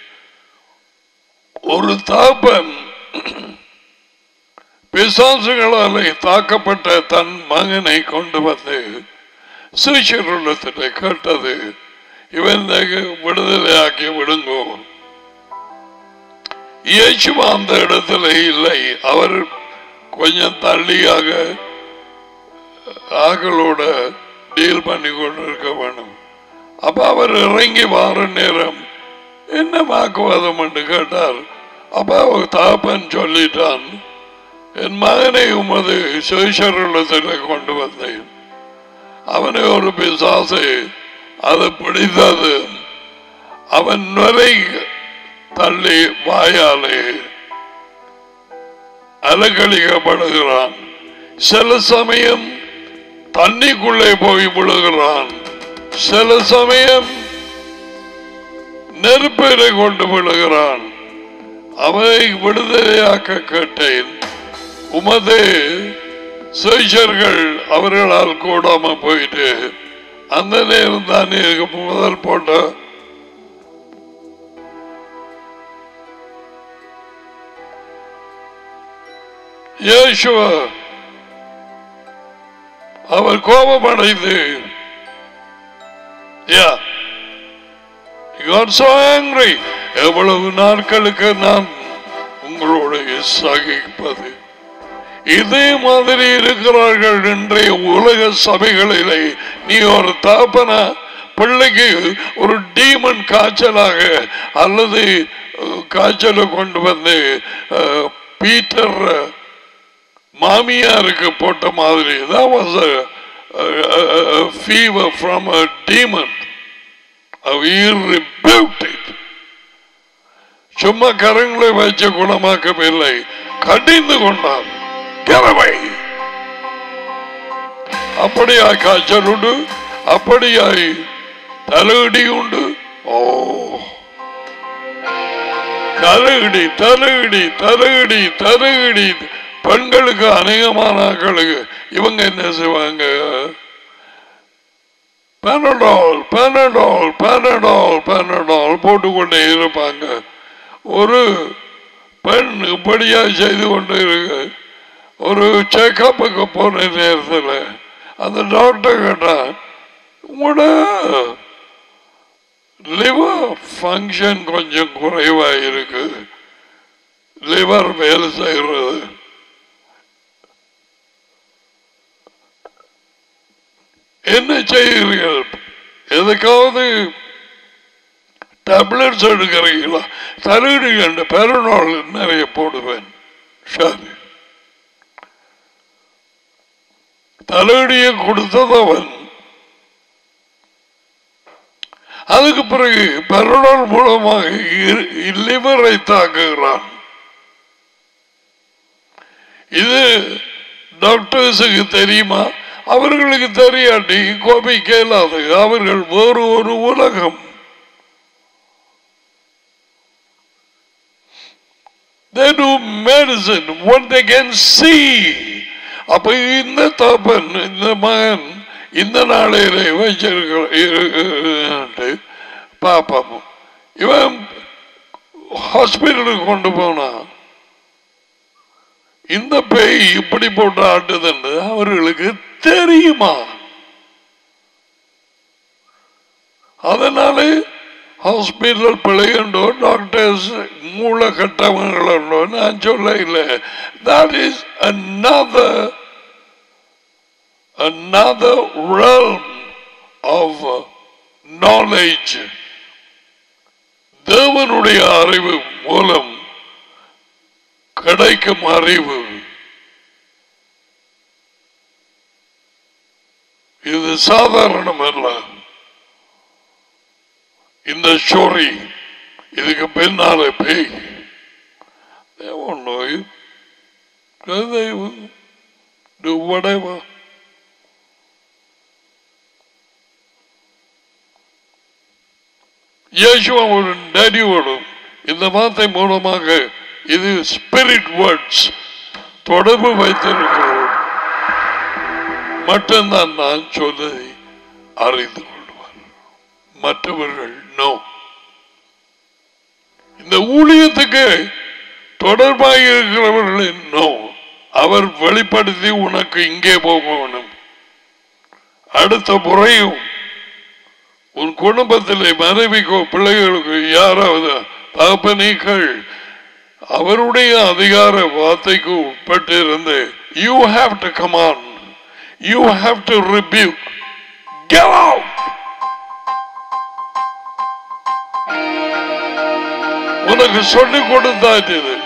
ஒரு தாப்பன் பிசாசுகளாலே தாக்கப்பட்ட தன் மகனை கொண்டு வந்து சுவிசேஷத்தில் கேட்டது இவன் விடுதலையாக்கி விடுங்கோ இயேசுவா அந்த இடத்துல இல்லை அவர் கொஞ்சம் தள்ளியாக ஆக்களோட டீல் பண்ணி கொண்டிருக்க வேணும் அப்ப அவர் இறங்கி வார நேரம் என்ன வாக்குவாதம் என்று கேட்டார் அப்ப அவர் தாப்பன் சொல்லிட்டான் என் மகனை உமது சுயசரத்தில் கொண்டு வந்தேன் அவனை ஒரு பிசாசு அது பிடித்தது அவன் நுரை தள்ளி வாயாலே அலக்கழிக்கப்படுகிறான் சில சமயம் தண்ணிக்குள்ளே போய் விழுகிறான் சில சமயம் நெருப்பிலே கொண்டு விழுகிறான் அவரை விடுதலையாக்க கேட்டேன் உமது சேஷர்கள் அவர்களால் கூடாம போயிட்டு அந்த நேரம் தான் எனக்கு முதல் போட்ட இயேசுவ அவர் கோபமடைந்து Yeah. He got so angry. எவ்வளவு நாட்களுக்கு நான் உங்களோட சகிப்பது இதே மாதிரி இருக்கிறார்கள் இன்றைய உலக சபைகளிலே நீ ஒரு தாப்பன பிள்ளைக்கு ஒரு டீமன் காய்ச்சலாக அல்லது அஹ், காய்ச்சலை கொண்டு வந்து அஹ், பீட்டர் மாமியாருக்கு போட்ட மாதிரி that was a, a, a, a fever from a demon he rebuked it சும்மா கரங்களை வச்சு குணமாக்கவில்லை கடிந்து கொண்டார் கிழமை அப்படியாய் காய்ச்சல் உண்டு அப்படியாய் தலையிடி உண்டு ஓ தலையிடி தலையிடி தலையிடி தலையிடி பெண்களுக்கு அநேகமான ஆட்களுக்கு இவங்க என்ன செய்வாங்க பேனடால் பேனடால் பேனடால் பேனடால் போட்டுக்கொண்டே இருப்பாங்க ஒரு பெண் இப்படியா செய்து கொண்டு இருக்கு ஒரு செக்கப்புக்கு போன நேரத்தில் அந்த டாக்டர் கேட்டா உங்களோட லிவர் ஃபங்க்ஷன் கொஞ்சம் குறைவா இருக்கு லிவர் வேலை செய்கிறது என்ன செய்கிறீர்கள் எதுக்காவது டேப்லெட்ஸ் எடுக்கிறீங்களா தருகடி கண்டு பெருநாள் நிறைய போடுவேன் சரி தலையடியை கொடுத்ததவன் அதுக்கு பிறகு பெருநாள் மூலமாக லிவரை தாக்குகிறான் இது டாக்டர்ஸுக்கு தெரியுமா அவர்களுக்கு தெரியாட்டி கோபிக்க இயலாது அவர்கள் வேறு ஒரு உலகம் They do medicine what they can see. அப்ப இந்த தப்பன் இந்த மகன் இந்த நாளையில வச்சிருக்க பாப்போம் இவன் ஹாஸ்பிட்டலுக்கு கொண்டு போனான் இந்த பேய் இப்படி போட்டு ஆட்டுதுன்னு அவர்களுக்கு தெரியுமா அதனால ஹாஸ்பிட்டல் பிழையுண்டோ டாக்டர்ஸ் மூளை கட்டவங்களுண்டோ நான் சொல்ல இல்லை that is another another realm of knowledge தேவனுடைய அறிவு மூலம் கிடைக்கும் அறிவு இது சாதாரணம் அல்ல இந்த ஸ்டோரி இதுக்கு பின்னால பேய் They won't know you. They will do whatever. இயேசுவா ஒரு நடியோடும் இந்த வார்த்தை மூலமாக இது ஸ்பிரிட் வேர்ட்ஸ் தொடர்பு வைத்திருக்கிறோம் மட்டும்தான் நான் சொல்வதை அறிந்து கொள்வார் மற்றவர்கள் நோ இந்த ஊழியத்துக்கு தொடர்பாக இருக்கிறவர்கள் நோ அவர் வெளிப்படுத்தி உனக்கு இங்கே போகணும் அடுத்த முறையும் உன் குடும்பத்திலே மனைவிக்கோ பிள்ளைகளுக்கோ யாராவது தகப்பனீக்கள் அவருடைய அதிகார வார்த்தைக்கு உட்பட்டு இருந்து you have to come on you have to rebuke Get out! உனக்கு சொல்லிக் கொடுத்தாச்சு இது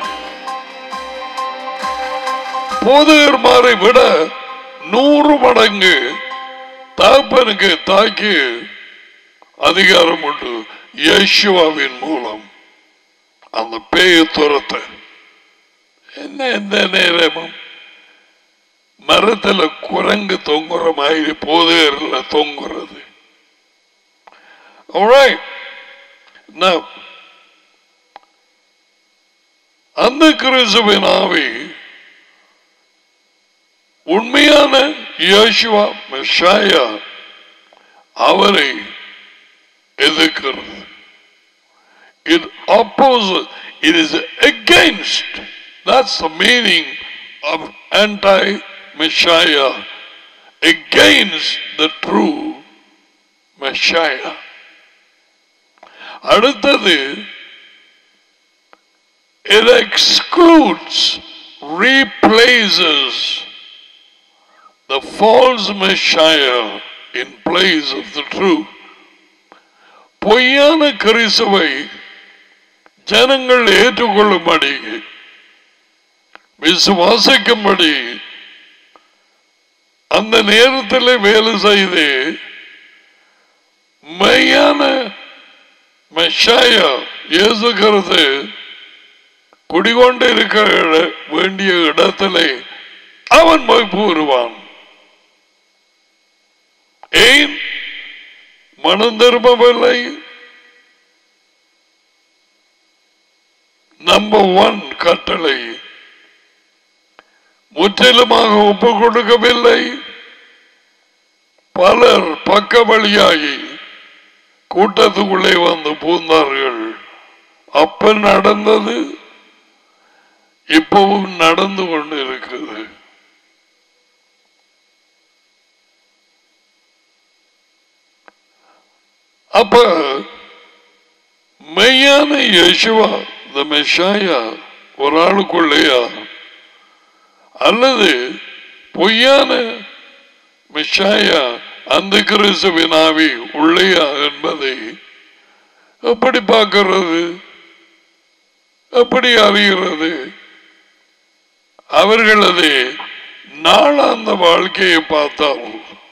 போதகர்மாரை விட நூறு மடங்கு தகப்பனுக்கு தாக்கி அதிகாரம் உண்டு இயேசுவாவின் மூலம் அந்த பேயை துரத்த என்ன எந்த நேரமும் மரத்துல குரங்கு தொங்குற மாதிரி போதையர்ல தொங்குறது Alright. Now, அந்த கிறிஸ்துவின் ஆவி உண்மையான யோசுவா மெஷாயா அவரை எதிர்க்கிறது it opposes it is against that's the meaning of anti messiah against the true messiah அடுத்தது it excludes replaces the false messiah in place of the true பொய்யான கிறிஸ்துவை ஜனங்கள் ஏற்றுக்கொள்ளும்படி விசுவாசிக்கும்படி அந்த நேரத்தில் வேலை செய்து மெய்யான மெஷாயா இயேசுகிறது குடிகொண்டு இருக்க இட- வேண்டிய இடத்திலே அவன் போய் கூறுவான் ஏன் மனம் திரும்பவில்லை நம்பர் ஒன் கட்டளை முற்றிலுமாக ஒப்பு கொடுக்கவில்லை பலர் பக்க வழியாகி கூட்டத்துக்குள்ளே வந்து பூந்தார்கள் அப்ப நடந்தது இப்பவும் நடந்து கொண்டு இருக்குது அப்ப மெய்யான யேசுவா இந்த மெஷாயா ஒரு ஆளுக்குள்ளேயா அல்லது பொய்யான மெஷாயா அந்த கிறிஸ்துவின் ஆவி உள்ளேயா என்பதை எப்படி பார்க்கிறது எப்படி அறிகிறது அவர்களது நாளாந்த வாழ்க்கையை பார்த்தால்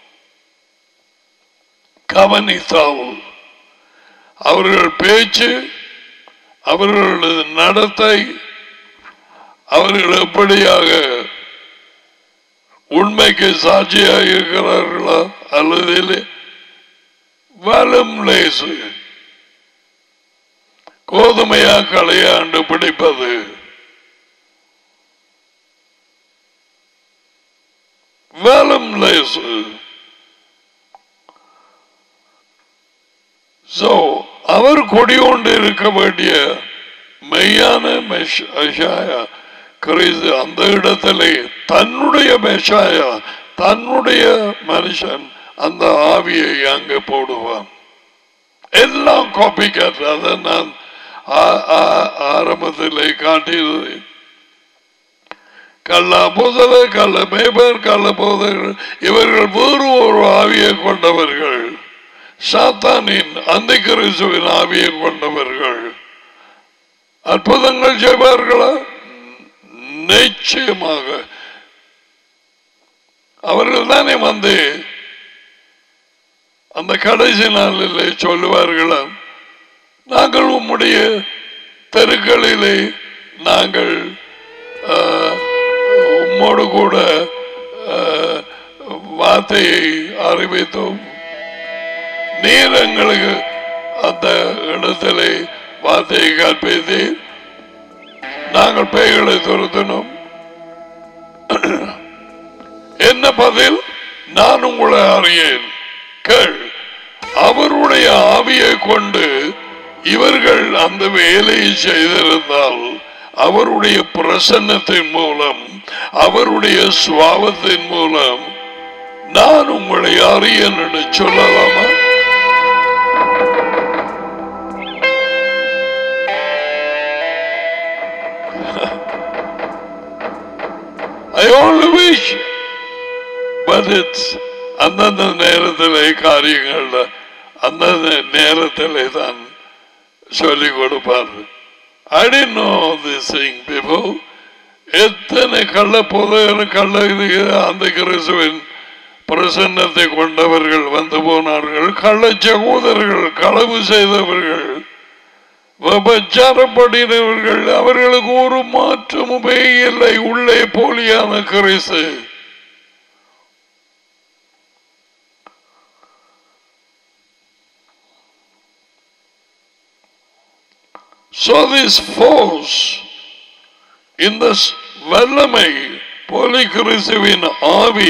கவனித்தால் அவர்கள் பேச்சு அவர்களது நடத்தை அவர்கள் எப்படியாக உண்மைக்கு சாட்சியாக இருக்கிறார்களா அல்லது இல்லை? வலம் லேசு கோதுமையா களையாண்டு பிடிப்பது வலம் லேசு சோ அவர் கொடிகொண்டு இருக்க வேண்டிய மெய்யான மெஷாயா கிறிஸ்து அந்த இடத்திலே தன்னுடைய மெஷாயா தன்னுடைய மனுஷன் அந்த ஆவியை அங்கே போடுவான் எல்லாம் காப்பி கேட் அதை நான் ஆ- ஆ- ஆரம்பத்திலே காட்டியது கள்ள போதல கள்ள மேபர் கள்ள போதர்கள் இவர்கள் வேறு ஒரு ஆவியை கொண்டவர்கள் சாத்தானின் அந்த கிறிஸ்துவின் ஆவியை கொண்டவர்கள் அற்புதங்கள் செய்வார்களா நிச்சயமாக அவர்கள் தானே வந்து அந்த கடைசி நாளிலே சொல்லுவார்களா நாங்கள் உம்முடைய தெருக்களிலே நாங்கள் ஆஹ், உம்மோடு கூட ஆஹ், வார்த்தையை அறிவித்தோம் நீர் எங்களுக்கு அந்த இடத்திலே வார்த்தையை கற்பித்து நாங்கள் பேய்களை துரத்தினோம் என்ன பதில் நான் உங்களை அறியேன் கேள் அவருடைய ஆவியை கொண்டு இவர்கள் அந்த வேலையை செய்திருந்தால் அவருடைய பிரசன்னத்தின் மூலம் அவருடைய சுவாபத்தின் மூலம் நான் உங்களை அறியேன் என்று சொல்லலாமா I only wish but it's அந்தந்த நேரத்திலே காரியங்கள் அந்தந்த நேரத்திலே தான் சொல்லிக் கொடுப்பார் I didn't know this thing before. எத்தனை கள்ள புதையர் கள்ள இது அந்த கிறிஸ்துவின் பிரசன்னத்தை கொண்டவர்கள் வந்து போனார்கள் கள்ள சகோதரர்கள் களவு செய்தவர்கள் விபச்சாரப்படினவர்கள் அவர்களுக்கு ஒரு மாற்றமுமே இல்லை உள்ளே போலியான கிறிஸ்து So this force இந்த ஸ்- வல்லமை போலி கிறிஸ்துவின் ஆவி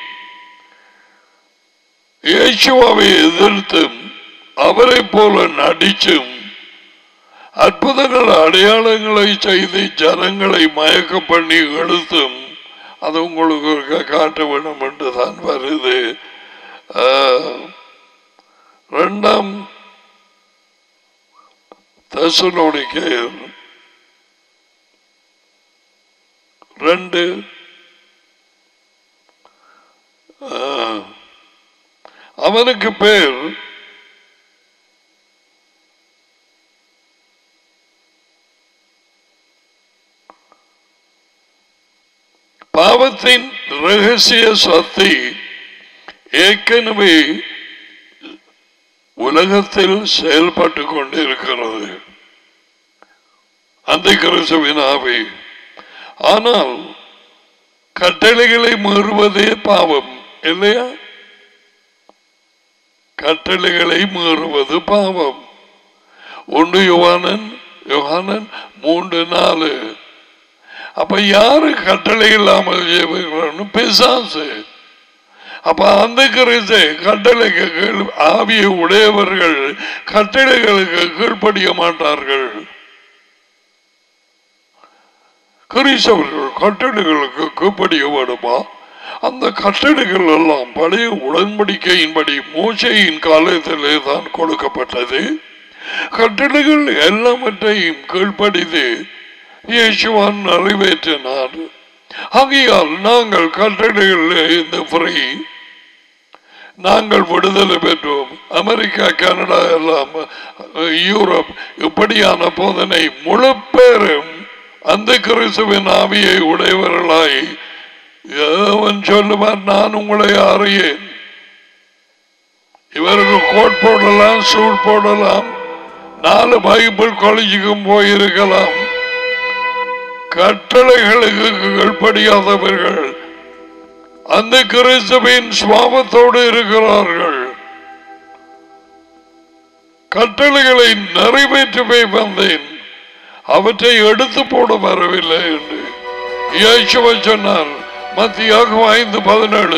இயேசுவாவை எதிர்த்தும் அவரை போல நடிச்சும் அற்புதங்கள் அடையாளங்களை செய்து ஜனங்களை மயக்க பண்ணி எடுத்தும் அது உங்களுக்கு ஒருக்கா காட்ட வேண்டும் என்று தான் வருது ஆஹ், ரெண்டாம் தெசலோனிக்கேயர் ரெண்டு ஆஹ், அவனுக்கு பேர் பாவத்தின் ரகசிய சக்தி ஏற்கனவே உலகத்தில் செயல்பட்டு கொண்டிருக்கிறது அந்த கிறிஸ்துவின் ஆவி ஆனால் கட்டளைகளை மீறுவதே பாவம் இல்லையா கட்டளைகளை மீறுவது பாவம் ஒன்று யோவானன் யோகானன் மூன்று நாலு அப்ப யாரு கட்டளை இல்லாமல் ஜெபிக்கிறான்னு பிசாசு அப்ப அந்த கிறிஸ்து கட்டளைக்கு கீழ் ஆவியை உடையவர்கள் கட்டளைகளுக்கு கீழ்ப்படிய மாட்டார்கள் கிறிஸ்தவர்கள் கட்டளைகளுக்கு கீழ்ப்படிய வேண்டுமா அந்த கட்டளைகள் எல்லாம் பழைய உடன்படிக்கையின்படி மோசையின் காலத்திலே தான் கொடுக்கப்பட்டது கட்டளைகள் எல்லாவற்றையும் கீழ்ப்படிது இயேசுவான் நிறைவேற்றினார் ஆகையால் நாங்கள் கட்டளைகள் இந்த ஃப்ரீ நாங்கள் விடுதலை பெற்றோம் அமெரிக்கா கனடா எல்லாம் அஹ், யூரோப் இப்படியான போதனை முழு பேரும் அந்த கிறிஸ்துவின் ஆவியை உடையவர்களாய் அவன் சொல்லுவார் நான் உங்களை அறியேன் இவருக்கு கோட் போடலாம் சூட் போடலாம் நாலு பைபிள் காலேஜுக்கும் போயிருக்கலாம் கட்டளைகளுக்கு கீழ்ப்படியாதவர்கள் அந்த கிறிஸ்துவின் சுவாபத்தோடு இருக்கிறார்கள் கட்டளைகளை நிறைவேற்றவே வந்தேன் அவற்றை எடுத்து போட வரவில்லை என்று இயேசுவை சொன்னார் மத்தியாக ஐந்து பதினேழு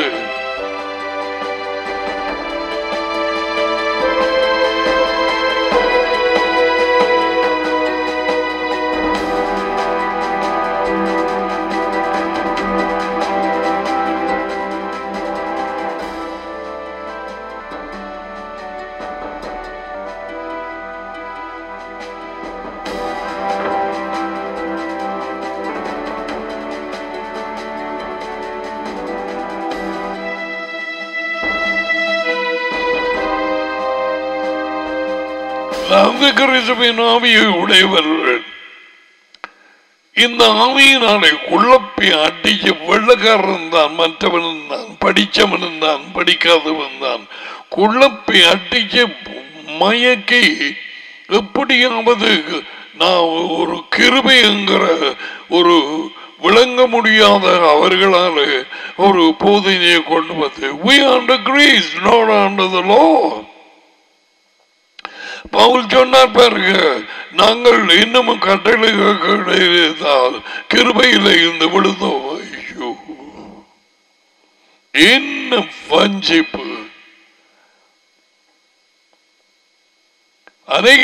அந்த கிறிஸ்துவின் ஆவியை உடையவர்கள் இந்த ஆவியினாலே குழப்பி அடிச்சு வெள்ளக்காரன் தான் மற்றவன் தான் படிச்சவன் தான் படிக்காதவன் தான் குழப்பி அடிச்சு மயக்கி எப்படியாவது நான் ஒரு கிருபை என்கிற ஒரு விளங்க முடியாத அவர்களால் ஒரு போதனையை கொண்டு வந்து we under grace not under the law Pavul சொன்னார் பாருங்க நாங்கள் இன்னமும் கட்டளை இருந்தால் கிருபையில் இருந்து விழுந்தோம் ஐயோ என்ன வஞ்சிப்பு அநேக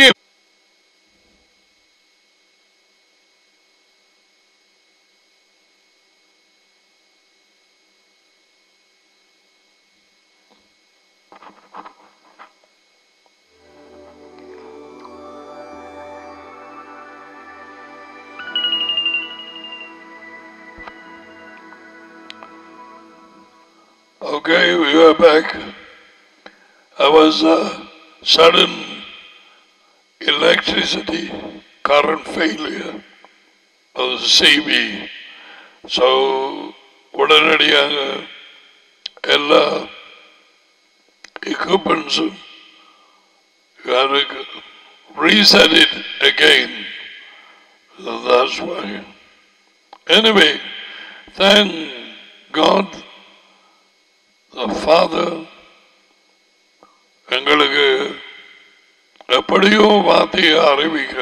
Okay, we are back. I was uh, sudden electricity current failure of the CB. So உடனடியாக எல்லா எக்யூப்மெண்ட்ஸும் யாருக்கு reset it again. So that's why. Anyway, thank God, the Father, எங்களுக்கு எப்படியோ வார்த்தையை அறிவிக்க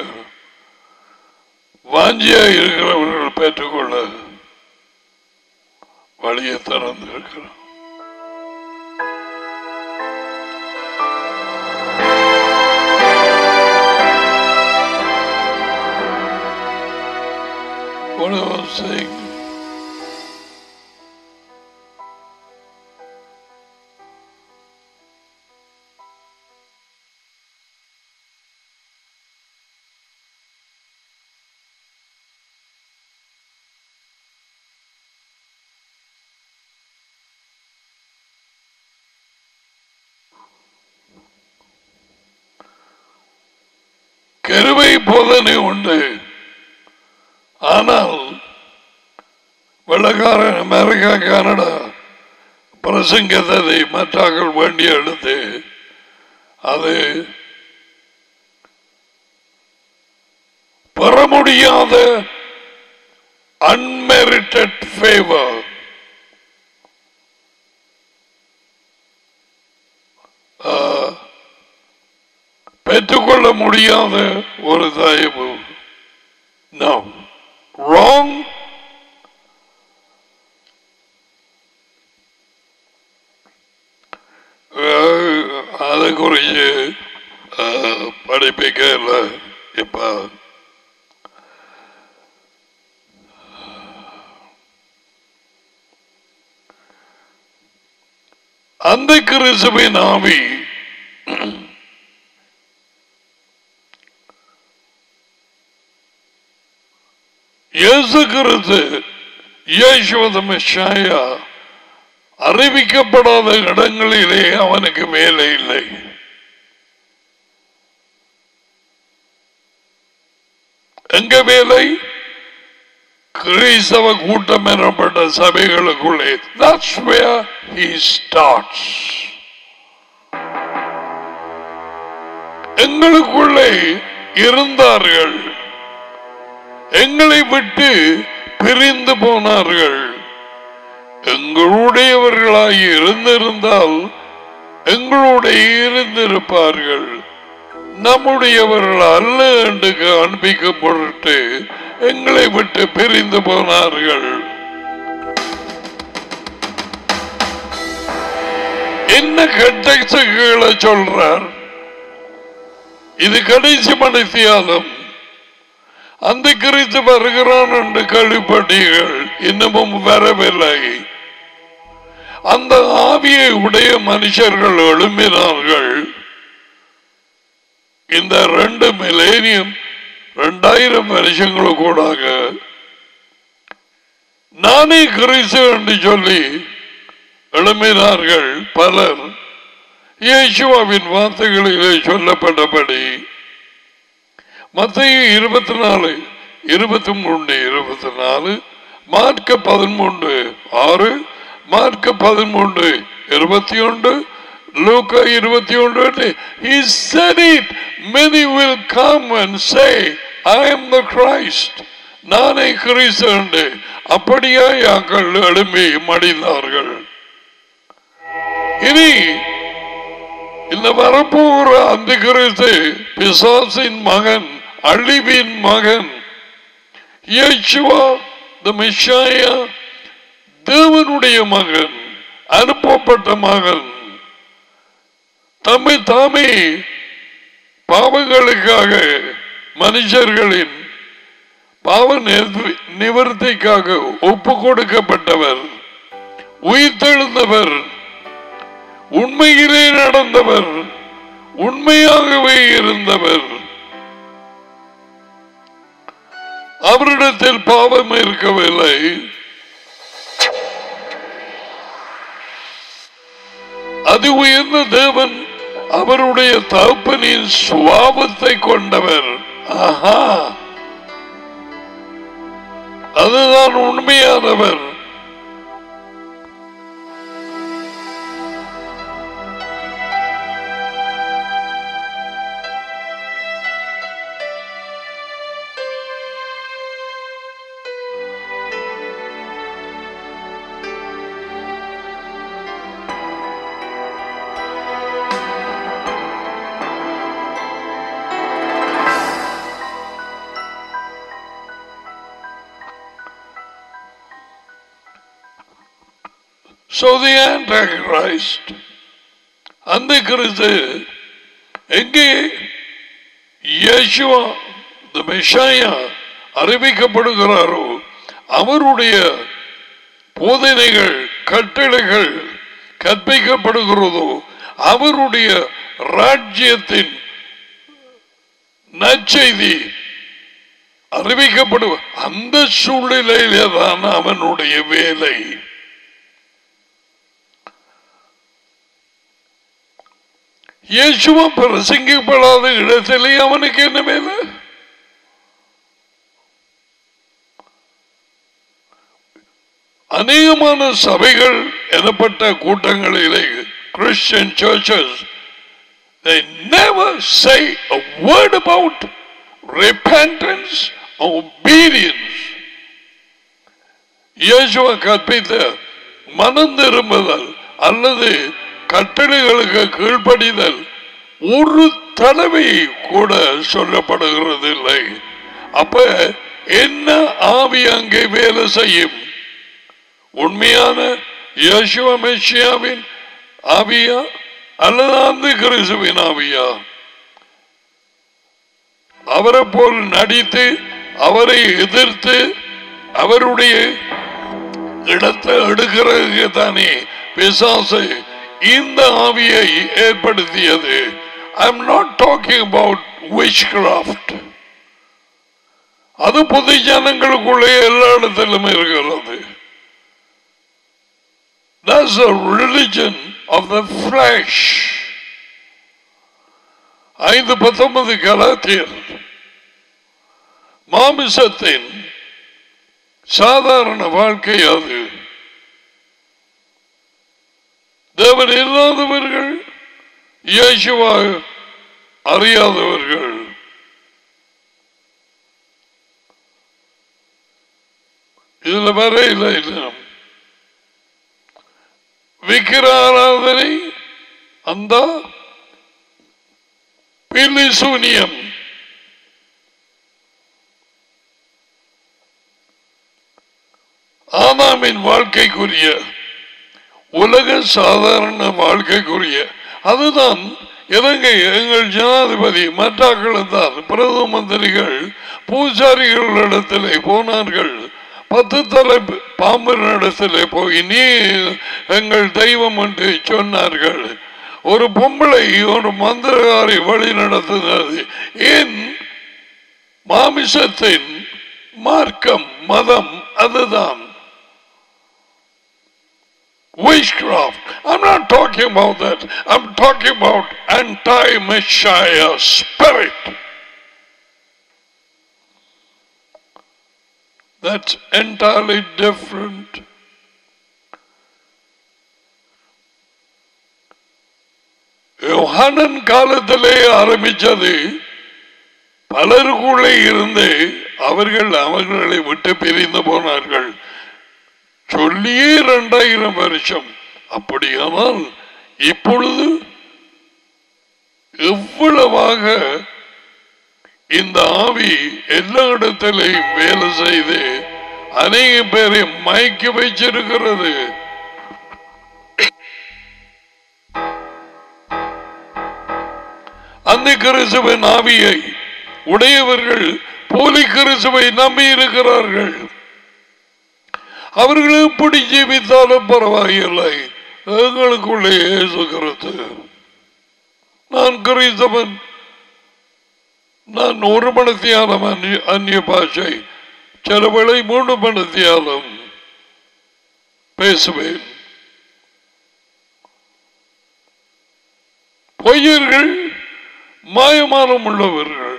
வாஞ்சியா இருக்கிறவர்கள் பெற்றுக்கொள்ள வழியை திறந்திருக்கிறோம் What I was saying. கருவை போதனை உண்டு ஆனால் வெள்ளக்காரன் அமெரிக்கா கனடா பிரசங்கத்தை மற்றாக்கள் வேண்டி எடுத்து அது பெற முடியாத அன்மெரிட்டட் ஃபேவர் பெற்றுக்கொள்ள முடியாத ஒரு தயவு No. Wrong. அஹ், அதை குறித்து அஹ், படிப்பிக்க இல்லை இப்ப அந்த கிறிஸ்துவின் ஆவி இயேசு கிறிஸ்து இயேசுவத மெஷாயா அறிவிக்கப்படாத இடங்களிலே அவனுக்கு வேலை இல்லை எங்க வேலை கிறிஸ்தவ கூட்டம் எனப்பட்ட சபைகளுக்குள்ளே that's where he starts எங்களுக்குள்ளே இருந்தார்கள் எங்களை விட்டு பிரிந்து போனார்கள் எங்களுடையவர்களாய் இருந்திருந்தால் எங்களுடைய இருந்திருப்பார்கள் நம்முடையவர்கள் அல்ல என்று காண்பிக்கப்பட்டு எங்களை விட்டு பிரிந்து போனார்கள் என்ன கட்டங்களை சொல்றார் இது கடைசி மனுஷியாலும் அந்த கிறிஸ்து வருகிறான் என்று கேள்விப்பட்டீர்கள் இன்னமும் வரவில்லை அந்த ஆவியை உடைய மனுஷர்கள் எழும்பினார்கள் இந்த ரெண்டு மிலேனியம் ரெண்டாயிரம் வருஷங்களுக்கூடாக நானே கிறிஸ்து என்று சொல்லி எழும்பினார்கள் பலர் இயேசுவாவின் வார்த்தைகளிலே சொல்லப்பட்டபடி மத்திய இருபத்தி நாலு இருபத்தி மூன்று இருபத்தி நாலு மார்க்க பதிமூன்று ஆறு மார்க்க பதிமூன்று இருபத்தி ஒன்று லூக்கா இருபத்தி ஒன்று he said it many will come and say I am the Christ நானே கிறிஸ்து என்று அப்படியே யாக்கள் எழும்பி மடிந்தார்கள் இனி இந்த வரப்போகிற அந்த கிறிஸ்து பிசாசின் மகன் அழிவின் மகன் இயேசுவா the Messiah, தேவனுடைய மகன் அனுப்பப்பட்ட மகன் தம்மை தாமே பாவங்களுக்காக மனுஷர்களின் பாவ நிவர்த்தி- நிவர்த்திக்காக ஒப்பு கொடுக்கப்பட்டவர் உயிர்த்தெழுந்தவர் உண்மையிலே நடந்தவர் உண்மையாகவே இருந்தவர் அவரிடத்தில் பாவம் இருக்கவில்லை அது உயர்ந்த தேவன் அவருடைய தகப்பனின் சுவாபத்தை கொண்டவர் ஆஹா அதுதான் உண்மையானவர் So the Antichrist, அந்த கிறிஸ்து எங்கே இயேசுவா the Messiah அறிவிக்கப்படுகிறாரோ அவருடைய போதனைகள் கட்டளைகள் கற்பிக்கப்படுகிறதோ அவருடைய ராஜ்யத்தின் நற்செய்தி அறிவிக்கப்படும் அந்த சூழ்நிலையிலே தான் அவனுடைய வேலை இயேசுவா பிரசங்கிக்கப்படாத இடத்திலே அவனுக்கு என்ன வேலை அநேகமான சபைகள் எனப்பட்ட கூட்டங்களிலே Christian churches they never say a word about repentance or obedience இயேசுவ கற்பித்த மனம் திரும்புதல் அல்லது கட்டளைகளுக்கு கீழ்ப்படிதல் ஒரு தடவை கூட சொல்லப்படுகிறது இல்லை அப்ப என்ன ஆவி அங்கே வேலை செய்யும் உண்மையான இயேசுவ மெஷியாவின் ஆவியா அல்லது அந்த கிறிஸ்துவின் ஆவியா அவரை போல் நடித்து அவரை எதிர்த்து அவருடைய இடத்தை எடுக்கிறதுக்கு தானே பிசாசு இந்த ஆவியை ஏற்படுத்தியது I am not talking about witchcraft அது பொது ஜனங்களுக்குள்ளே எல்லா இடத்திலும் இருக்கிறது That's a religion of the flesh. ஐந்து பத்தொன்பது கலாத்தியர் மாமிசத்தின் சாதாரண வாழ்க்கை அது தேவன் இல்லாதவர்கள் இயேசுவாக அறியாதவர்கள் இதுல வர இல்லை இல்லை விக்கிர ஆராதனை அந்த பில்லி சூனியம் ஆதாமின் வாழ்க்கைக்குரிய உலக சாதாரண வாழ்க்கைக்குரிய அதுதான் இலங்கை எங்கள் ஜனாதிபதி மற்றாக்களும் தான் பிரதம மந்திரிகள் பூஜாரிகளிடத்திலே போனார்கள் பத்து தலை பாம்பனிடத்திலே போய் நீ எங்கள் தெய்வம் என்று சொன்னார்கள் ஒரு பொம்பளை ஒரு மந்திரகாரி வழி நடத்துகிறது ஏன் மாமிசத்தின் மார்க்கம் மதம் அதுதான் witchcraft. I'm not talking about that. I'm talking about anti-Messiah spirit. That's entirely different. யோகானன் காலத்திலே ஆரம்பிச்சது பலருக்குள்ளே இருந்து அவர்கள் அவர்களை விட்டு பிரிந்து போனார்கள் சொல்லியே இரண்டாயிரம் வருஷம் அப்படியானால் இப்பொழுது எவ்வளவாக இந்த ஆவி எல்லா இடத்திலையும் வேலை செய்து அநேக பேரை மயக்கி வச்சிருக்கிறது அந்த கிறிஸ்துவின் ஆவியை உடையவர்கள் போலி கிறிஸ்துவை நம்பி இருக்கிறார்கள் அவர்கள் எப்படி ஜீவித்தாலும் பரவாயில்லை எங்களுக்குள்ளே இயேசு கிறிஸ்து நான் கிறிஸ்தவன் நான் ஒரு மனத்தியாலம் அந்நிய அந்நிய பாஷை சில வேளை மூணு மனத்தியாலம் பேசுவேன் பொய்யர்கள் மாயமானம் உள்ளவர்கள்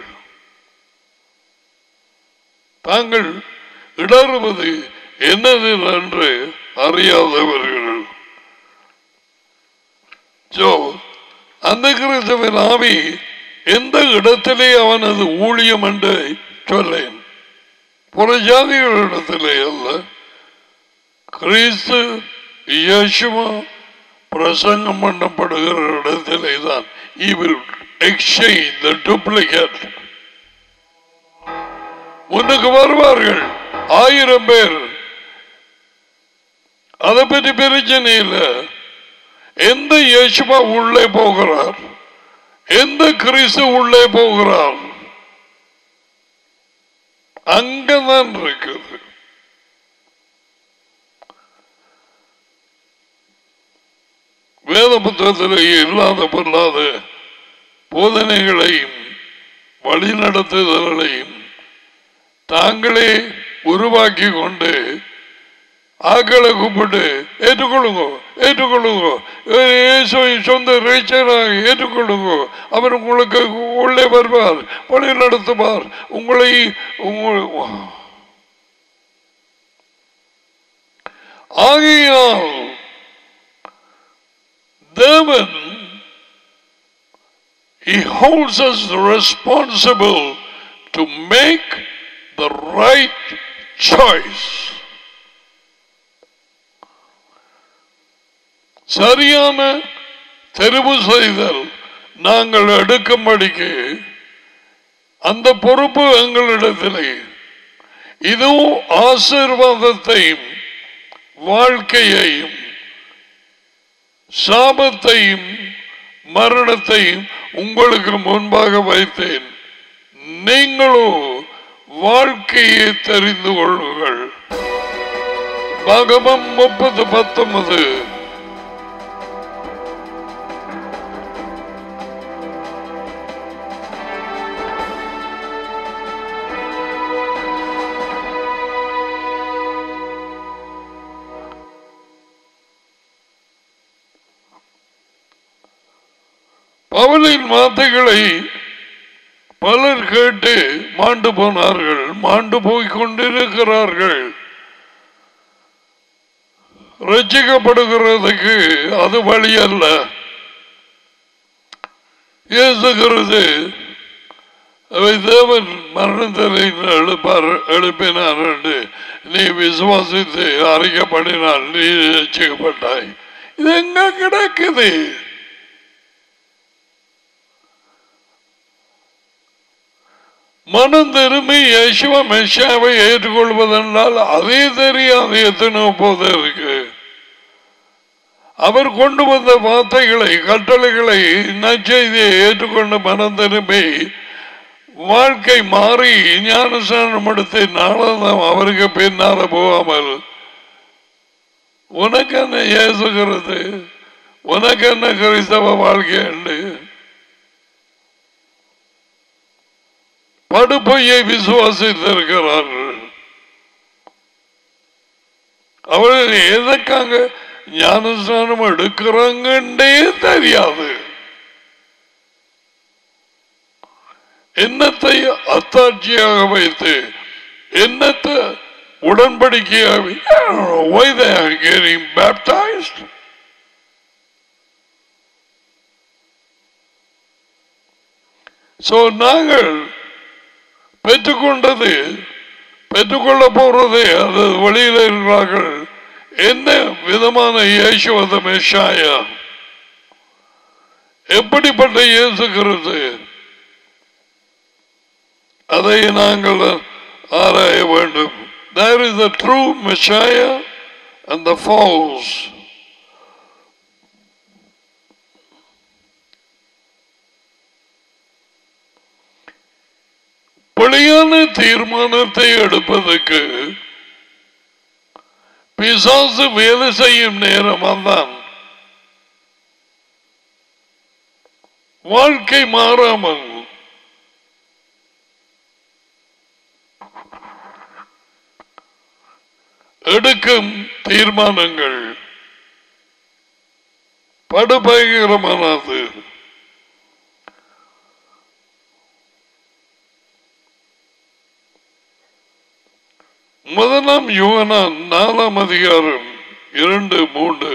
தாங்கள் இடறுவது என்னது என்று அறியாதவர்கள் ஜோ அந்த கிறிஸ்தவன் ஆவி எந்த இடத்திலே அவனது ஊழியம் என்று சொல்லேன் புறஜாதிகளிடத்திலே அல்ல கிறிஸ்து இயேசுவா பிரசங்கம் பண்ணப்படுகிற இடத்திலே தான் he will exchange the duplicate முன்னுக்கு வருவார்கள் ஆயிரம் பேர் அதை பற்றி பிரச்சனை இல்லை எந்த இயேசுவா உள்ளே போகிறார் எந்த கிறிஸ்து உள்ளே போகிறார் அங்கதான் இருக்குது வேத புத்தகத்திலேயே இல்லாத பொல்லாத போதனைகளையும் வழிநடத்துதல்களையும் தாங்களே உருவாக்கி கொண்டு ஆக்களை கூப்பிட்டு ஏற்றுக்கொள்ளுங்க ஏற்றுக்கொள்ளுங்க இயேசுவை சொந்த ரீச்சராக ஏற்றுக்கொள்ளுங்க அவர் உங்களுக்கு உள்ளே வருவார் வழி நடத்துவார் உங்களை உங்கள் ஆகையால் தேவன் He holds us responsible to make the right choice. சரியான தெரிவு செய்தல் நாங்கள் எடுக்கும்படிக்கு அந்த பொறுப்பு எங்களிடத்திலே இதுவும் ஆசீர்வாதத்தையும் வாழ்க்கையையும் சாபத்தையும் மரணத்தையும் உங்களுக்கு முன்பாக வைத்தேன் நீங்களோ வாழ்க்கையை தெரிந்து கொள்ளுங்கள் பகவம் முப்பது பத்தொன்பது பவுலின் வார்த்தைகளை பலர் கேட்டு மாண்டு போனார்கள் மாண்டு போய் கொண்டிருக்கிறார்கள் ரட்சிக்கப்படுகிறதுக்கு அது வழி அல்ல இயேசுகிறது அவை தேவன் மரணத்தில் எழுப்பார் எழுப்பினார் என்று நீ விசுவாசித்து அறிக்கப்படினால் நீ ரட்சிக்கப்பட்டாய் இது எங்க கிடக்குது மனம் திரும்பி யேசுவ மெஷாவை ஏற்றுக்கொள்வதென்றால் அதே தெரியாது எத்தனை போது இருக்கு அவர் கொண்டு வந்த வார்த்தைகளை கட்டளைகளை நற்செய்தியை ஏற்றுக்கொண்டு மனம் திரும்பி வாழ்க்கை மாறி ஞானஸ்தானம் எடுத்து நாளம் அவருக்கு பின்னால போகாமல் உனக்கு என்ன ஏசுகிறது உனக்கு என்ன கிறிஸ்தவ வாழ்க்கை உண்டு படுப்பையை விசுவாசித்திருக்கிறார்கள் அவர்கள் எதற்காக ஞானஸ்நானம் எடுக்கிறாங்கன்றே தெரியாது என்னத்தை அத்தாட்சியாக வைத்து என்னத்தை உடன்படிக்கையாக why they are getting baptized so நாங்கள் பெற்றுக்கொண்டது பெற்றுக்கொள்ள போறது அது வழியில் இருக்கிறார்கள் என்ன விதமான இயேசுவத மெஷாயா எப்படிப்பட்ட இயேசுகிறது அதை நாங்கள் ஆராய வேண்டும் There is the true Messiah and the false. பிழையான தீர்மானத்தை எடுப்பதற்கு பிசாசு வேலை செய்யும் நேரம் தான் வாழ்க்கை மாறாமல் எடுக்கும் தீர்மானங்கள் படுபயங்கரமானது முதலாம் யுவனான் நாலாம் அதிகாரம் இரண்டு மூன்று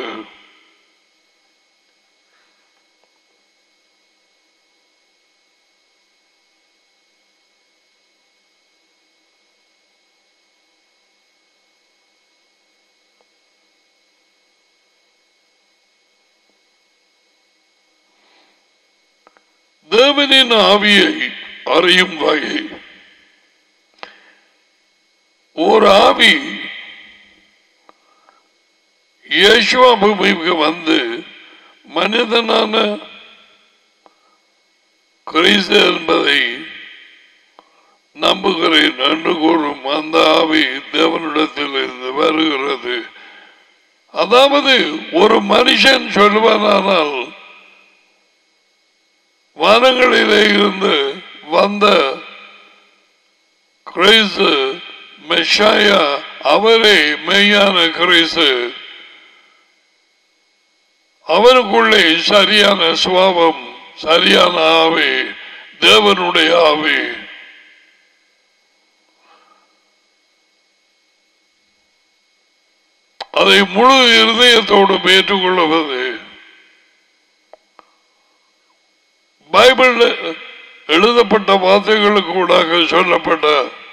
தேவனின் ஆவியை அறியும் வகை ஒரு ஆவி இயேசுவா பூமிக்கு வந்து மனிதனான கிறிஸ்து என்பதை நம்புகிறேன் என்று கூறும் அந்த ஆவி தேவனிடத்தில் இருந்து வருகிறது அதாவது ஒரு மனுஷன் சொல்வானால் வானங்களிலே இருந்து வந்த கிறிஸ்து மெஷாயா அவரே மெய்யான கிறிஸ்து அவருக்குள்ளே சரியான சுவாபம் சரியான ஆவி தேவனுடைய ஆவி அதை முழு இருதயத்தோடு ஏற்றுக்கொள்வது பைபிள் எழுதப்பட்ட வார்த்தைகளுக்கு கூடாக சொல்லப்பட்ட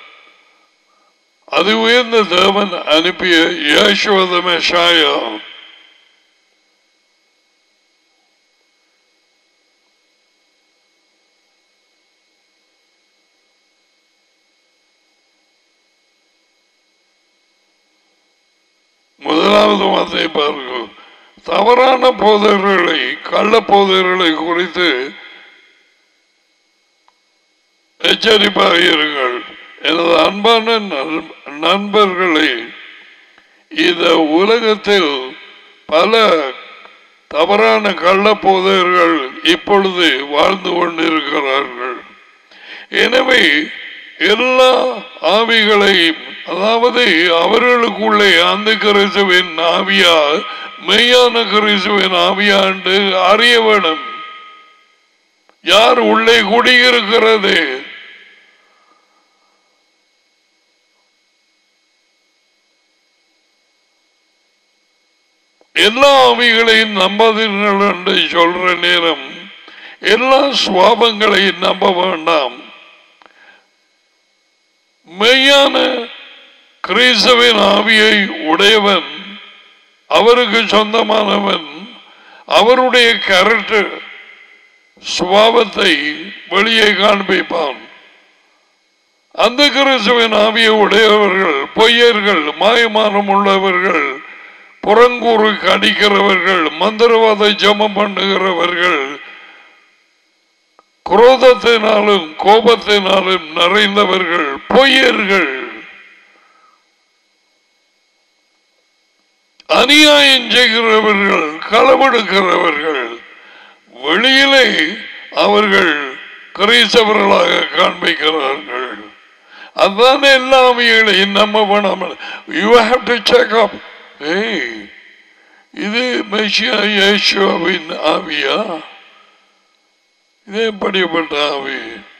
அது உயர்ந்த தேவன் அனுப்பிய இயேசுவத மெஷாயா முதலாவது வார்த்தை பாருங்கள் தவறான போதர்களை கள்ள போதர்களை குறித்து எச்சரிப்பாக இருங்கள் எனது அன்பான நண்- நண்பர்களே இந்த உலகத்தில் பல தவறான கள்ள போதகர்கள் இப்பொழுது வாழ்ந்து கொண்டிருக்கிறார்கள் எனவே எல்லா ஆவிகளையும் அதாவது அவர்களுக்குள்ளே அந்த கிறிஸ்துவின் ஆவியா மெய்யான கிறிஸ்துவின் ஆவியா என்று அறிய வேணும் யார் உள்ளே குடியிருக்கிறது எல்லா ஆவிகளையும் நம்பாதீர்கள் என்று சொல்ற நேரம் எல்லா சுவாபங்களையும் நம்ப வேண்டாம் மெய்யான கிறிஸ்தவின் ஆவியை உடையவன் அவருக்கு சொந்தமானவன் அவருடைய கேரக்டர் சுபாவத்தை வெளியே காண்பிப்பான் அந்த கிறிஸ்துவின் ஆவியை உடையவர்கள் பொய்யர்கள் மாயமானம் உள்ளவர்கள் புறங்கூறு கடிக்கிறவர்கள் மந்திரவாத ஜெபம் பண்ணுகிறவர்கள் குரோதத்தினாலும் கோபத்தினாலும் நிறைந்தவர்கள் பொய்யர்கள் அநியாயம் செய்கிறவர்கள் களவெடுக்கிறவர்கள் வெளியிலே அவர்கள் கிறிஸ்தவர்களாக காண்பிக்கிறார்கள் அதான் எல்லா ஆவிகளையும் நம்ப வேணாமல் you have to check up ஏய் இது மெஷியா இயேசுவின் ஆவியா இது எப்படிப்பட்ட ஆவி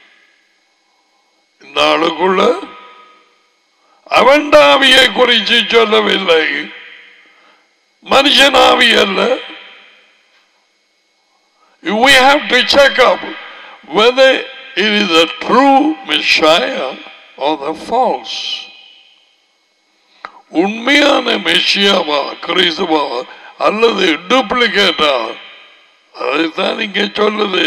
இந்த ஆளுக்குள்ள அவன் ஆவியை குறித்து சொல்லவில்லை மனுஷன் ஆவி அல்ல we have to check up whether it is a true Messiah or the false. உண்மையான மெஷியாவா கிறிஸ்துவா அல்லது டூப்ளிகேட்டா அதைத்தான் இங்க சொல்லுது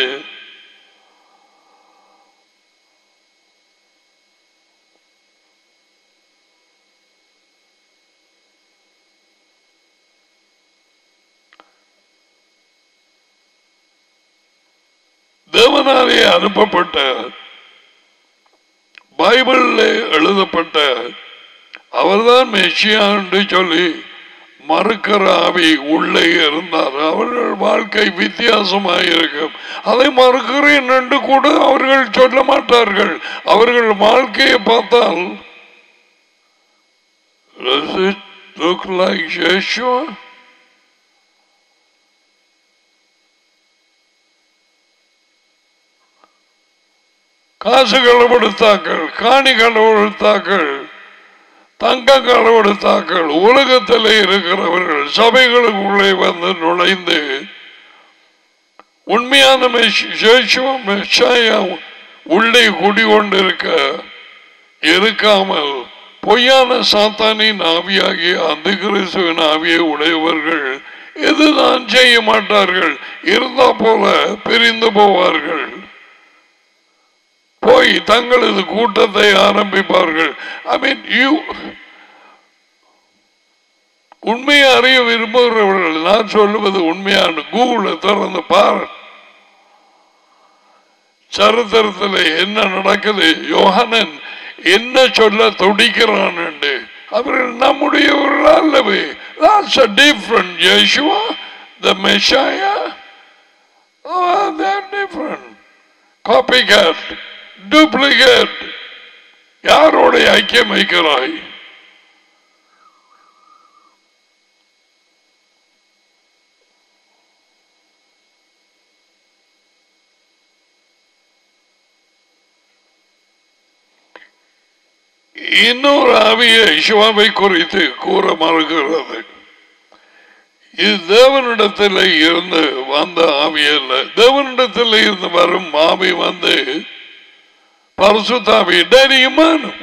தேவனாலே அனுப்பப்பட்ட பைபிள்ல எழுதப்பட்ட அவர்தான் மெஷியா என்று சொல்லி மறுக்கிற ஆவி உள்ளே இருந்தார் அவர்கள் வாழ்க்கை வித்தியாசமாக இருக்கும் அதை மறுக்கிறேன் என்று கூட அவர்கள் சொல்ல மாட்டார்கள் அவர்கள் வாழ்க்கையை பார்த்தால் Does it look like Yeshua? காசு களவெடுத்தாக்கள் காணி களவெடுத்தாக்கள் தங்க களவெடுத்தாக்கள் உலகத்தில் இருக்கிறவர்கள் சபைகளுக்குள்ளே வந்து நுழைந்து உண்மையான மெஷ்- இயேசுவ மெஷாயா உள்ளே குடிகொண்டிருக்க இருக்காமல் பொய்யான சாத்தானின் ஆவியாகிய அந்த கிறிஸ்துவின் ஆவியை உடையவர்கள் எதுதான் செய்ய மாட்டார்கள் இருந்தா போல பிரிந்து போவார்கள் போய் தங்களது கூட்டத்தை ஆரம்பிப்பார்கள் ஐ மீன் யூ உண்மையை அறிய விரும்புகிறவர்கள் நான் சொல்லுவது உண்மையான கூகுளை திறந்து பாரு சரித்திரத்தில் என்ன நடக்குது யோகனன் என்ன சொல்ல துடிக்கிறான் என்று அவர்கள் நம்முடையவர்கள் அல்லவே That's a different Yeshua, the Messiah. Oh, they're different. Copycat, duplicate. யாரோட ஐக்கியம் வைக்கிறாய் இன்னொரு ஆவியை சிவாவை குறித்து கூற மறுக்கிறது இது தேவனிடத்தில் இருந்து வந்த ஆவி அல்ல தேவனிடத்தில் இருந்து வரும் ஆவி வந்து பரிசுத்தாவி தைரியமானும்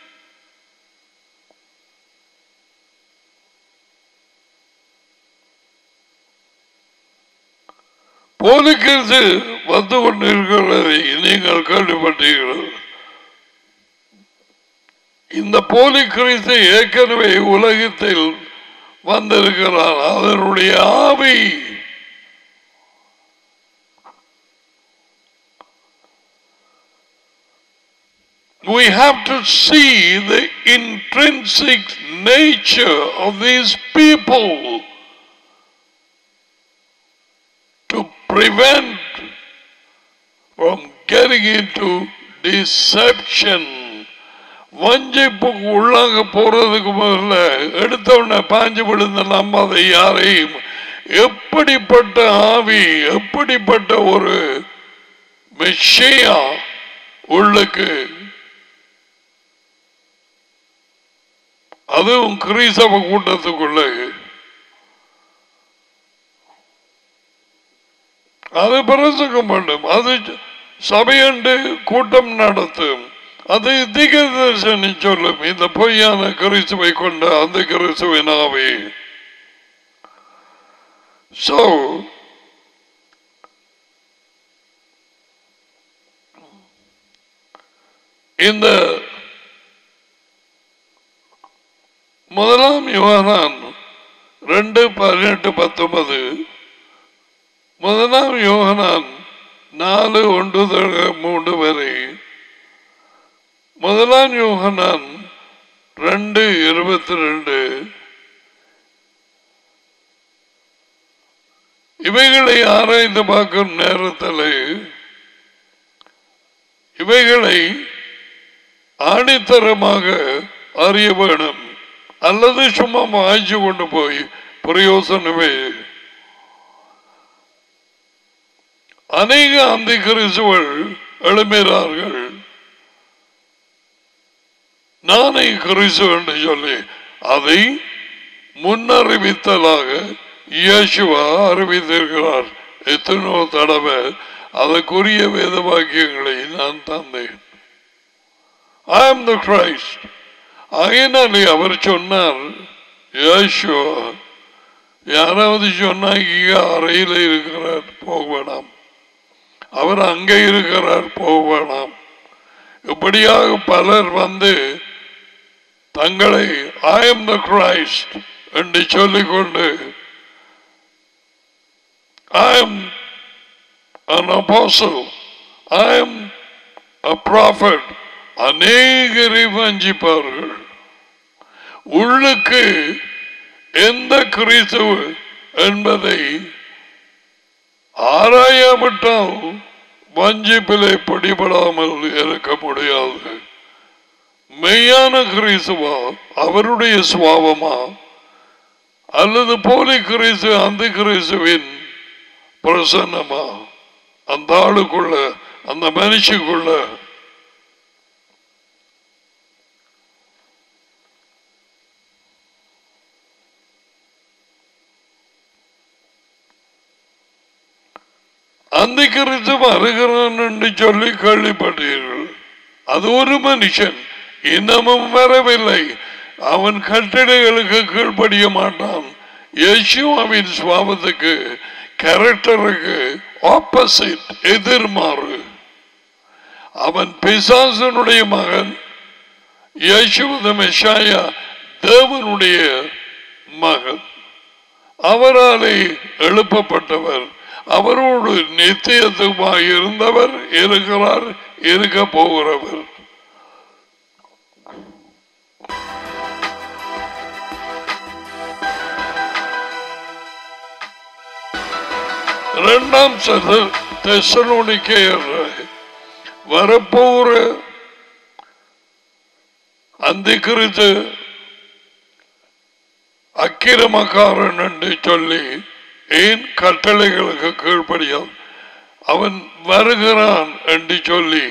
போலிக்கிறது வந்து கொண்டிருக்கிறதை நீங்கள் கேள்விப்பட்டீர்கள் இந்த போலி கிறிஸ்து ஏற்கனவே உலகத்தில் வந்திருக்கிறார் அதனுடைய ஆவி We have to see the intrinsic nature of these people to prevent from getting into deception. வஞ்சிப்புக்கு உள்ளாக போறதுக்கு முதல்ல எடுத்த உடனே பாஞ்சு விழுந்த நம்பாத யாரையும் எப்படிப்பட்ட ஆவி எப்படிப்பட்ட ஒரு மெஷியா உள்ளுக்கு அதுவும் கிறிஸ்தவ கூட்டத்துக்குள்ள அது பிரசங்கம் பண்ணும் அது சபையண்டு கூட்டம் நடத்தும் அது திகதர்சனி சொல்லும் இந்த பொய்யான கிறிஸ்துவை கொண்ட அந்த கிறிஸ்துவின் ஆவி சோ இந்த முதலாம் யோகனான் ரெண்டு பதினெட்டு பத்தொன்பது முதலாம் யோகனான் நாலு ஒன்று தொடங்க மூன்று வரை முதலாம் யோகனான் ரெண்டு இருபத்தி ரெண்டு இவைகளை ஆராய்ந்து பார்க்கும் நேரத்தில் இவைகளை ஆணித்தரமாக அறிய வேணும் அல்லது சும்மா வாய்ச்சி கொண்டு போய் பிரயோசனமே அநேக அந்த கிறிஸ்துவள் எழும்புகிறார்கள் நானே கிறிஸ்து என்று சொல்லி அதை முன்னறிவித்தலாக இயேசுவா அறிவித்திருக்கிறார் எத்தனோ தடவை அதற்குரிய வேத வாக்கியங்களை நான் தந்தேன் ஐ ஆம் த கிரைஸ்ட் ஆகையினாலே அவர் சொன்னார் இயேசுவா யாராவது சொன்னா இங்க அறையில் இருக்கிறார் போக வேணாம் அவர் அங்கே இருக்கிறார் போக வேணாம் இப்படியாக பலர் வந்து தங்களை ஐ எம் த கிரைஸ்ட் என்று சொல்லிக்கொண்டு I am an apostle I am a prophet அநேகரை வஞ்சிப்பார்கள் உள்ளுக்கு எந்த கிறிஸ்துவ என்பதை ஆராயாவிட்டால் வஞ்சிப்பிலே பிடிபடாமல் இருக்க முடியாது மெய்யான கிறிஸ்துவா அவருடைய சுவாபமா அல்லது போலி கிறிஸ்து அந்த கிறிஸ்துவின் பிரசன்னமா அந்த ஆளுக்குள்ள அந்த மனுஷிக்குள்ள அந்த கிறிஸ்து வருகிறான் என்று சொல்லி கேள்விப்பட்டீர்கள் அது ஒரு மனுஷன் இன்னமும் வரவில்லை அவன் கட்டளைகளுக்கு கீழ்ப்படிய மாட்டான் யேசுவாவின் சுவாபத்துக்கு கேரக்டருக்கு ஆப்போசிட் எதிர்மாறு அவன் பிசாசனுடைய மகன் யேசுவத மெஷாயா தேவனுடைய மகன் அவராலே எழுப்பப்பட்டவர் அவரோடு நித்தியத்துவமாக இருந்தவர் இருக்கிறார் இருக்க போகிறவர் இரண்டாம் தெசலோனிக்கையர் வரப்போகிற அந்த குறித்து அக்கிரமக்காரன் என்று சொல்லி ஏன் கட்டளைகளுக்கு கீழ்ப்படியால் அவன் வருகிறான் என்று சொல்லி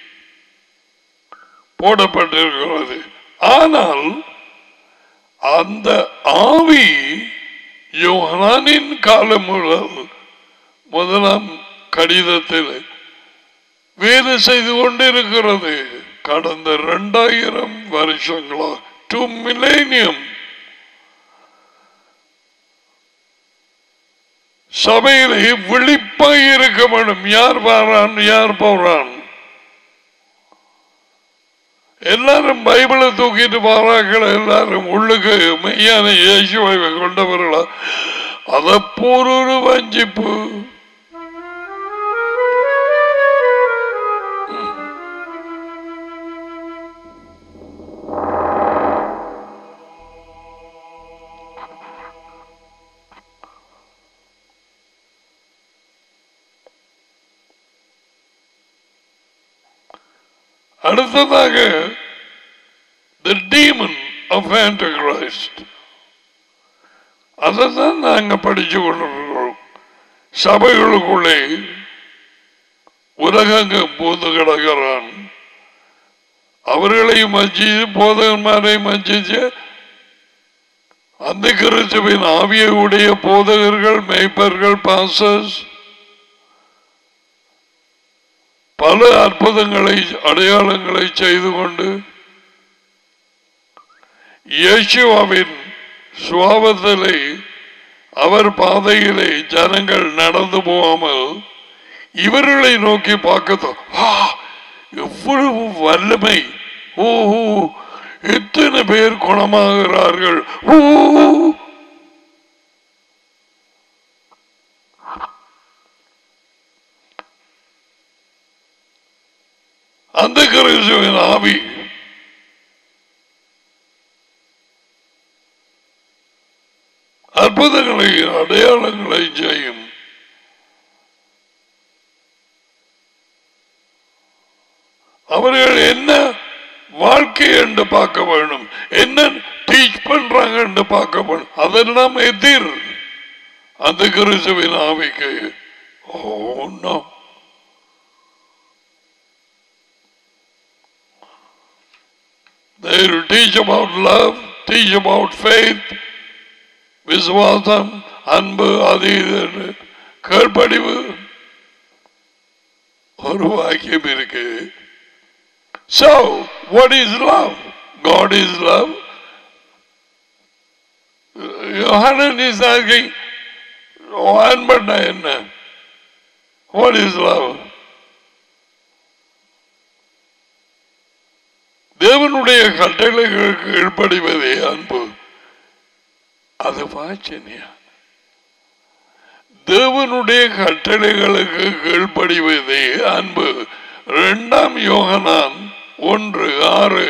போடப்பட்டிருக்கிறது ஆனால் அந்த ஆவி யோகனானின் காலம் முதல் முதலாம் கடிதத்தில் வேலை செய்து கொண்டிருக்கிறது கடந்த இரண்டாயிரம் வருஷங்களா டூ மில்லேனியம் சபையிலே விழிப்பாய் இருக்க வேண்டும் யார் வாரான் யார் போறான் எல்லாரும் பைபிளை தூக்கிட்டு போறார்கள் எல்லாரும் உள்ளுக்கு மெய்யான இயேசுவை கொண்டவர்களா அதை போரொரு வஞ்சிப்பு அடுத்ததாக the demon of antichrist அதை தான் நாங்க படிச்சு கொண்டிருக்கிறோம் சபைகளுக்குள்ளே உலகங்க போது கிடக்கிறான் அவர்களையும் மச்சிச்சு போதகന്മാരെയും மச்சிச்சு அந்த கிறிஸ்துவின் ஆவியை உடைய போதகர்கள் மேய்ப்பர்கள் பாசஸ் பல அற்புதங்களை அடையாளங்களை செய்து கொண்டு இயேசுவாவின் சுவாபத்திலே அவர் பாதையிலே ஜனங்கள் நடந்து போகாமல் இவர்களை நோக்கி பார்க்க எவ்வளவு வல்லமை ஓ எத்தனை பேர் குணமாகிறார்கள் ஓ அந்த கிறிஸ்துவின் ஆவி அற்புதங்களை அடையாளங்களை செய்யும் அவர்கள் என்ன வாழ்க்கை என்று பார்க்க வேணும் என்ன டீச் பண்றாங்க என்று பார்க்க வேணும் அதெல்லாம் எதிர் அந்த கிறிஸ்துவின் ஆவிக்கு ஓ no. They will teach about love, teach about faith, விசுவாசம் அன்பு அது இது கீழ்ப்படிவு ஒரு வாக்கியம் இருக்கு So, what is love? God is love. Yohanan is asking, அன்பண்ணா என்ன What is love? தேவனுடைய கட்டளைகளுக்கு கீழ்ப்படிவதே அன்பு அது வாச்சனியா தேவனுடைய கட்டளைகளுக்கு கீழ்ப்படிவதே அன்பு இரண்டாம் யோகனான் ஒன்று ஆறு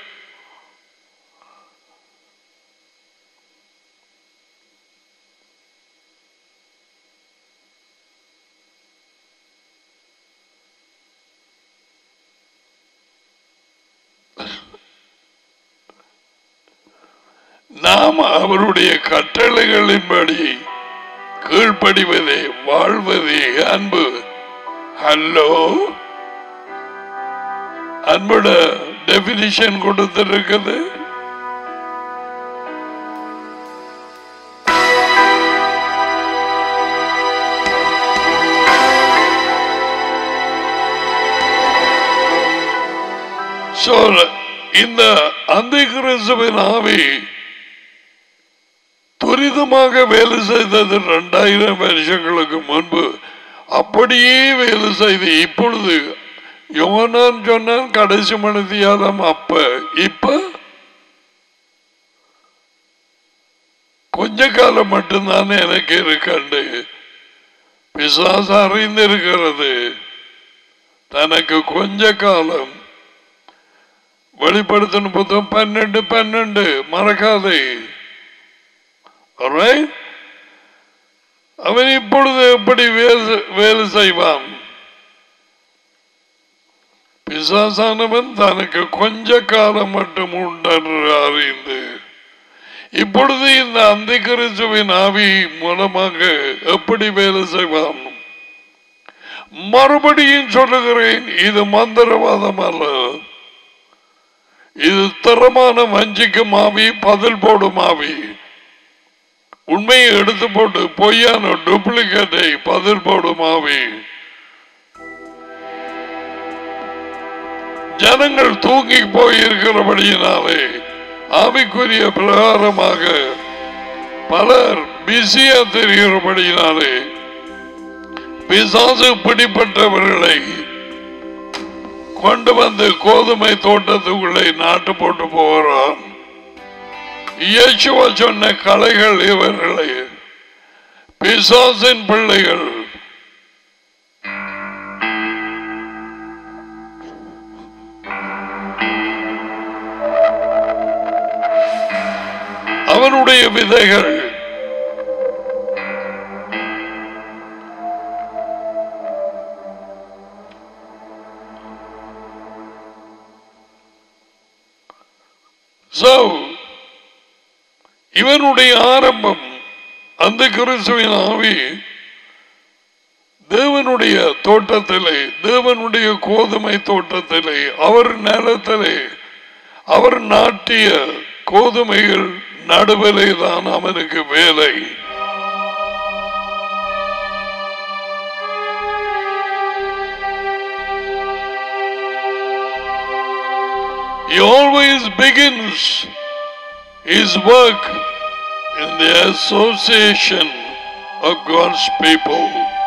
நாம் அவருடைய கட்டளைகளின்படி கீழ்ப்படிவதே வாழ்வதே அன்பு ஹலோ அன்போட டெபினிஷன் கொடுத்திருக்குது So, இந்த அந்த கிறிஸ்துவின் ஆவி துரிதமாக வேலை செய்தது இரண்டாயிரம் வருஷங்களுக்கு முன்பு அப்படியே வேலை செய்து இப்பொழுது யோனான் சொன்னான் கடைசி மனிதியாதம் அப்ப இப்ப கொஞ்ச காலம் மட்டும்தான் எனக்கு இருக்கண்டு பிசாசு அறிந்திருக்கிறது தனக்கு கொஞ்ச காலம் வெளிப்படுத்தின புத்தகம் பன்னெண்டு பன்னெண்டு மறக்காதே Alright? அவன் இப்பொழுது எப்படி வேலை வேலை செய்வான் பிசாசானவன் தனக்கு கொஞ்ச காலம் மட்டும் உண்டென்று அறிந்து இப்பொழுது இந்த அந்த கிறிஸ்துவின் ஆவி மூலமாக எப்படி வேலை செய்வான் மறுபடியும் சொல்லுகிறேன் இது மந்திரவாதம் அல்ல இது தரமான வஞ்சிக்கும் ஆவி பதில் போடும் ஆவி உண்மையை எடுத்து போட்டு பொய்யான டூப்ளிகேட்டை பதில் போடும் ஆவி ஜனங்கள் தூங்கி போயிருக்கிறபடியினாலே ஆவிக்குரிய பிரகாரமாக பலர் பிஸியா தெரிகிறபடியினாலே பிசாசு பிடிப்பட்டவர்களை கொண்டு வந்து கோதுமை தோட்டத்துக்குள்ளே நாட்டு போட்டு போகிறான் இயேசுவ சொன்ன கலைகள் இவர்களை பிசாசின் பிள்ளைகள் அவனுடைய விதைகள் So, இவனுடைய ஆரம்பம் அந்த கிறிஸ்துவின் ஆவி தேவனுடைய தோட்டத்திலே தேவனுடைய கோதுமை தோட்டத்திலே அவர் நிலத்திலே அவர் நாட்டிய கோதுமைகள் நடுவிலே தான் அவனுக்கு வேலை He always begins his work in the association of God's people.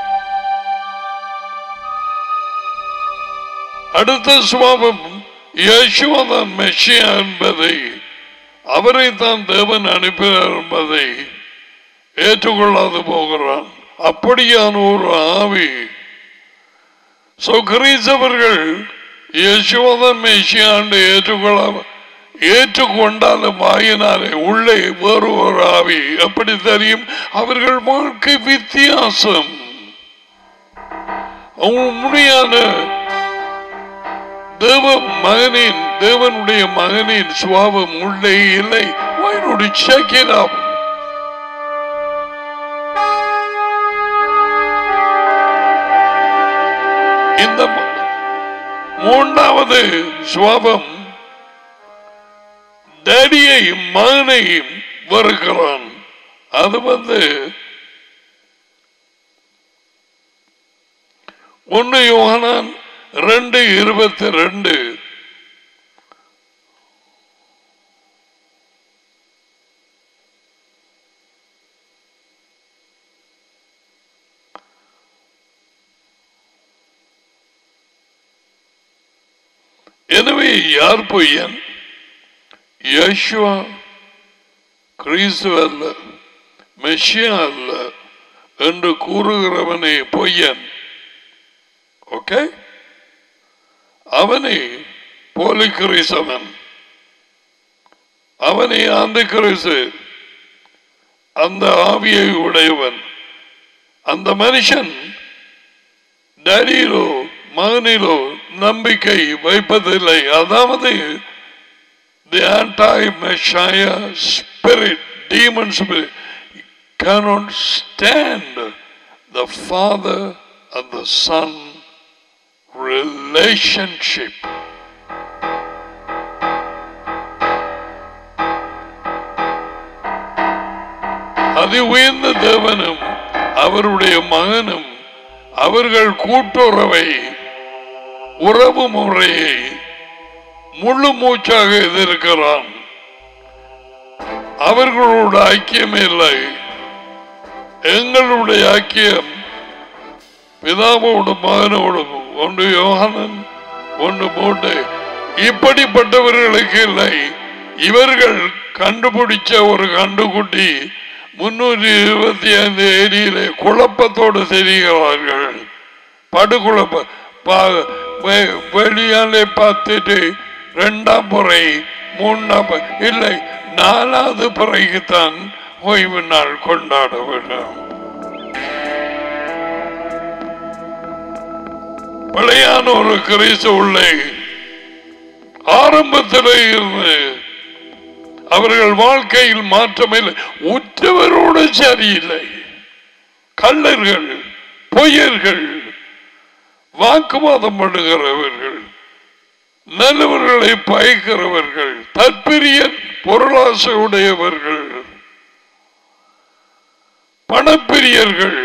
அடுத்த சுவாபம் யேசுவதான் மெஷியா என்பதை அவரை தான் தேவன் அனுப்பினார் என்பதை ஏற்றுக்கொள்ளாது போகிறான் அப்படியான ஒரு ஆவி சோ கிரீசவர்கள் யேசுவதான் மெஷியாண்டு ஏற்றுக்கொள்ளாம ஏற்றுக்கொண்டாலும் வாயினாலே உள்ளே வேறு ஒரு ஆவி எப்படி தெரியும் அவர்கள் வாழ்க்கை வித்தியாசம் உண்மையான தேவ மகனின் தேவனுடைய மகனின் சுவாபம் உள்ளே இல்லை Why not you check it up? இந்த ம- மூன்றாவது சுவாபம் டேடியையும் மகனையும் வெறுக்கிறான் அது வந்து ஒன்னு யோகனான் ரெண்டு இருபத்தி ரெண்டு எனவே யார் பொய்யன் யேசுவா கிறிஸ்து அல்ல மெஷியா அல்ல என்று கூறுகிறவனே பொய்யன் ஓகே அவனை போலி கிறிஸ்தவன் அவனை அந்த கிறிஸ்து அந்த ஆவியை உடையவன் அந்த மனுஷன் டேடியிலோ மகனிலோ நம்பிக்கை வைப்பதில்லை அதாவது the anti-Messiah spirit, demon spirit, cannot stand the Father and the Son relationship. அதி உயர்ந்த தேவனும் அவருடைய மகனும் அவர்கள் கூட்டுறவை உறவு முறையை முழு மூச்சாக எதிர்க்கிறான் அவர்களோட ஐக்கியம் இல்லை எங்களுடைய ஐக்கியம் பிதாவோடும் மகனோடும் ஒன்று யோகானன் ஒன்று போட்டு இப்படிப்பட்டவர்களுக்கு இல்லை இவர்கள் கண்டுபிடிச்ச ஒரு கண்டுகுட்டி முன்னூற்றி இருபத்தி ஐந்து ஏரியிலே குழப்பத்தோடு தெரிகிறார்கள் படுகுழப்ப பா- வெ- வெளியாலே பார்த்துட்டு ரெண்டாம் முறை மூணாம் முறை- இல்லை நாலாவது பிறைக்குத்தான் ஓய்வு நாள் கொண்டாட வேண்டும் பழையான ஒரு கிறிஸ்து உள்ளே ஆரம்பத்தில் இருந்து அவர்கள் வாழ்க்கையில் மாற்றமில்லை உற்றவரோடு சரியில்லை கள்ளர்கள் பொய்யர்கள் வாக்குவாதம் பண்ணுகிறவர்கள் நல்லவர்களை பயக்கிறவர்கள் தற்பிரிய பொருளாசை உடையவர்கள் பணப்பிரியர்கள்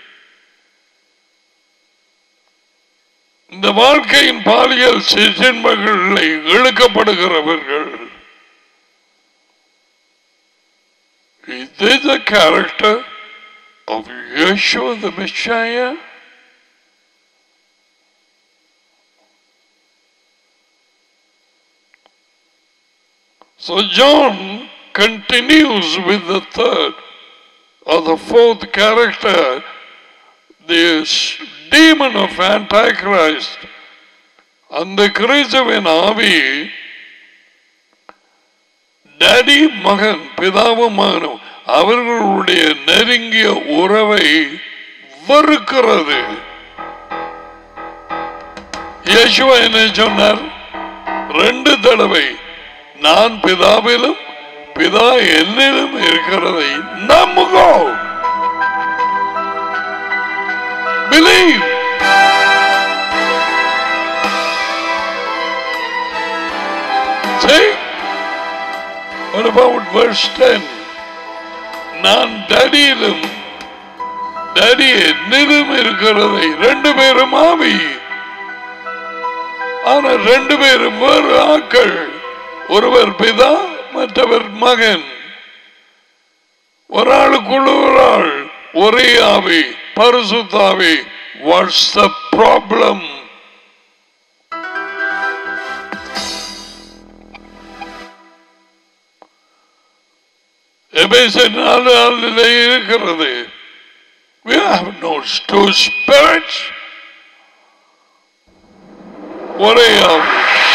இந்த வாழ்க்கையின் பாலியல் சின்மங்களை இழுக்கப்படுகிறவர்கள் Is this the character of Yeshua the Messiah? So John continues with the third or the fourth character, this demon of Antichrist. அந்த கிறிஸ்துவின் ஆவி டேடி மகன் பிதாவும் மகனும் அவர்களுடைய நெருங்கிய உறவை வெறுக்கிறது இயேசுவா என்ன சொன்னார் ரெண்டு தடவை நான் பிதாவிலும் பிதா என்னிலும் இருக்கிறதை நம்புகோ believe See? What about verse 10? நான் டடியிலும் டடி என்னிலும் இருக்கிறதை ரெண்டு பேரும் ஆவி ஆனா ரெண்டு பேரும் வேறு ஆக்கள் ஒருவர் பிதா மற்றவர் மகன் ஒரு ஆளுக்குள்ள ஒரு ஆள் ஒரே ஆவி பரிசுத்தாவி வாட்ஸ் த ப்ராப்ளம் எபேசன் நாலு நாளிலே இருக்கிறது We have no two spirits. ஒரே ஆவி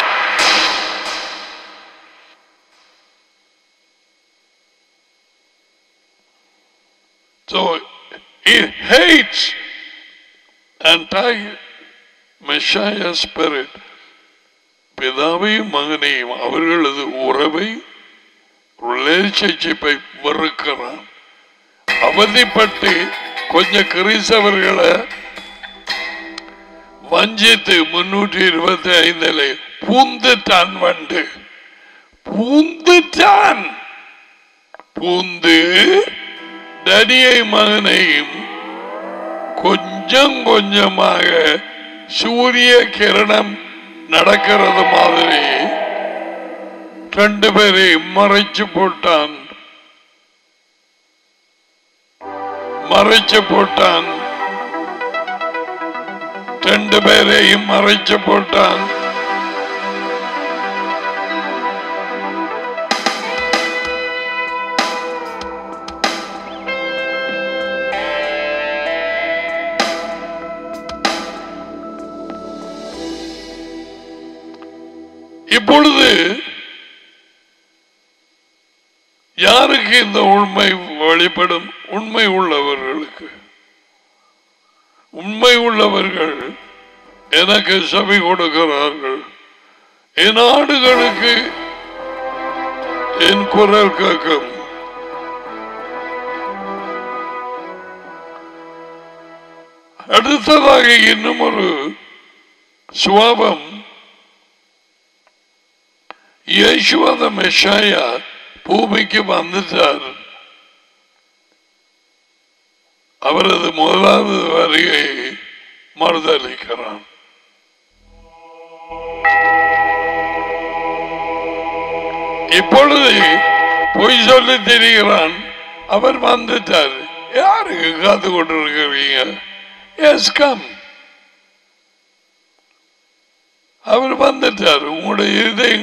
So it hates anti-Messiah spirit. பிதாவையும் மகனையும் அவர்களது உறவை ரிலேஷன்ஷிப்பை வெறுக்கிறான் அவதிப்பட்டு கொஞ்சம் கிறிஸ்தவர்களை வஞ்சித்து முன்னூற்றி இருபத்தி ஐந்துல பூந்துட்டான் வண்டு பூந்துட்டான் பூந்து தடியை மகனையும் கொஞ்சம் கொஞ்சமாக சூரிய கிரணம் நடக்கிறது மாதிரி ரெண்டு பேரையும் மறைச்சு போட்டான் மறைச்சு போட்டான் ரெண்டு பேரையும் மறைச்சு போட்டான் இப்பொழுது யாருக்கு இந்த உண்மை வெளிப்படும் உண்மை உள்ளவர்களுக்கு உண்மை உள்ளவர்கள் எனக்கு செவி கொடுக்கிறார்கள் என் ஆடுகளுக்கு என் குரல் கேட்கும் அடுத்ததாக இன்னும் ஒரு சுவாபம் യേശുവെന്ന മെഷായ ഭൂമിക്ക് വന്നിട്ടാൽ அவரது முதலாவது வருகை மறுதளிக்கிறான் இப்பொழுது பொய் சொல்லி தெரிகிறான் அவர் வந்துட்டார் யாருக்கு காத்து கொண்டிருக்கிறீங்க எஸ் கம் அவர் வந்துட்டார் உங்களுடைய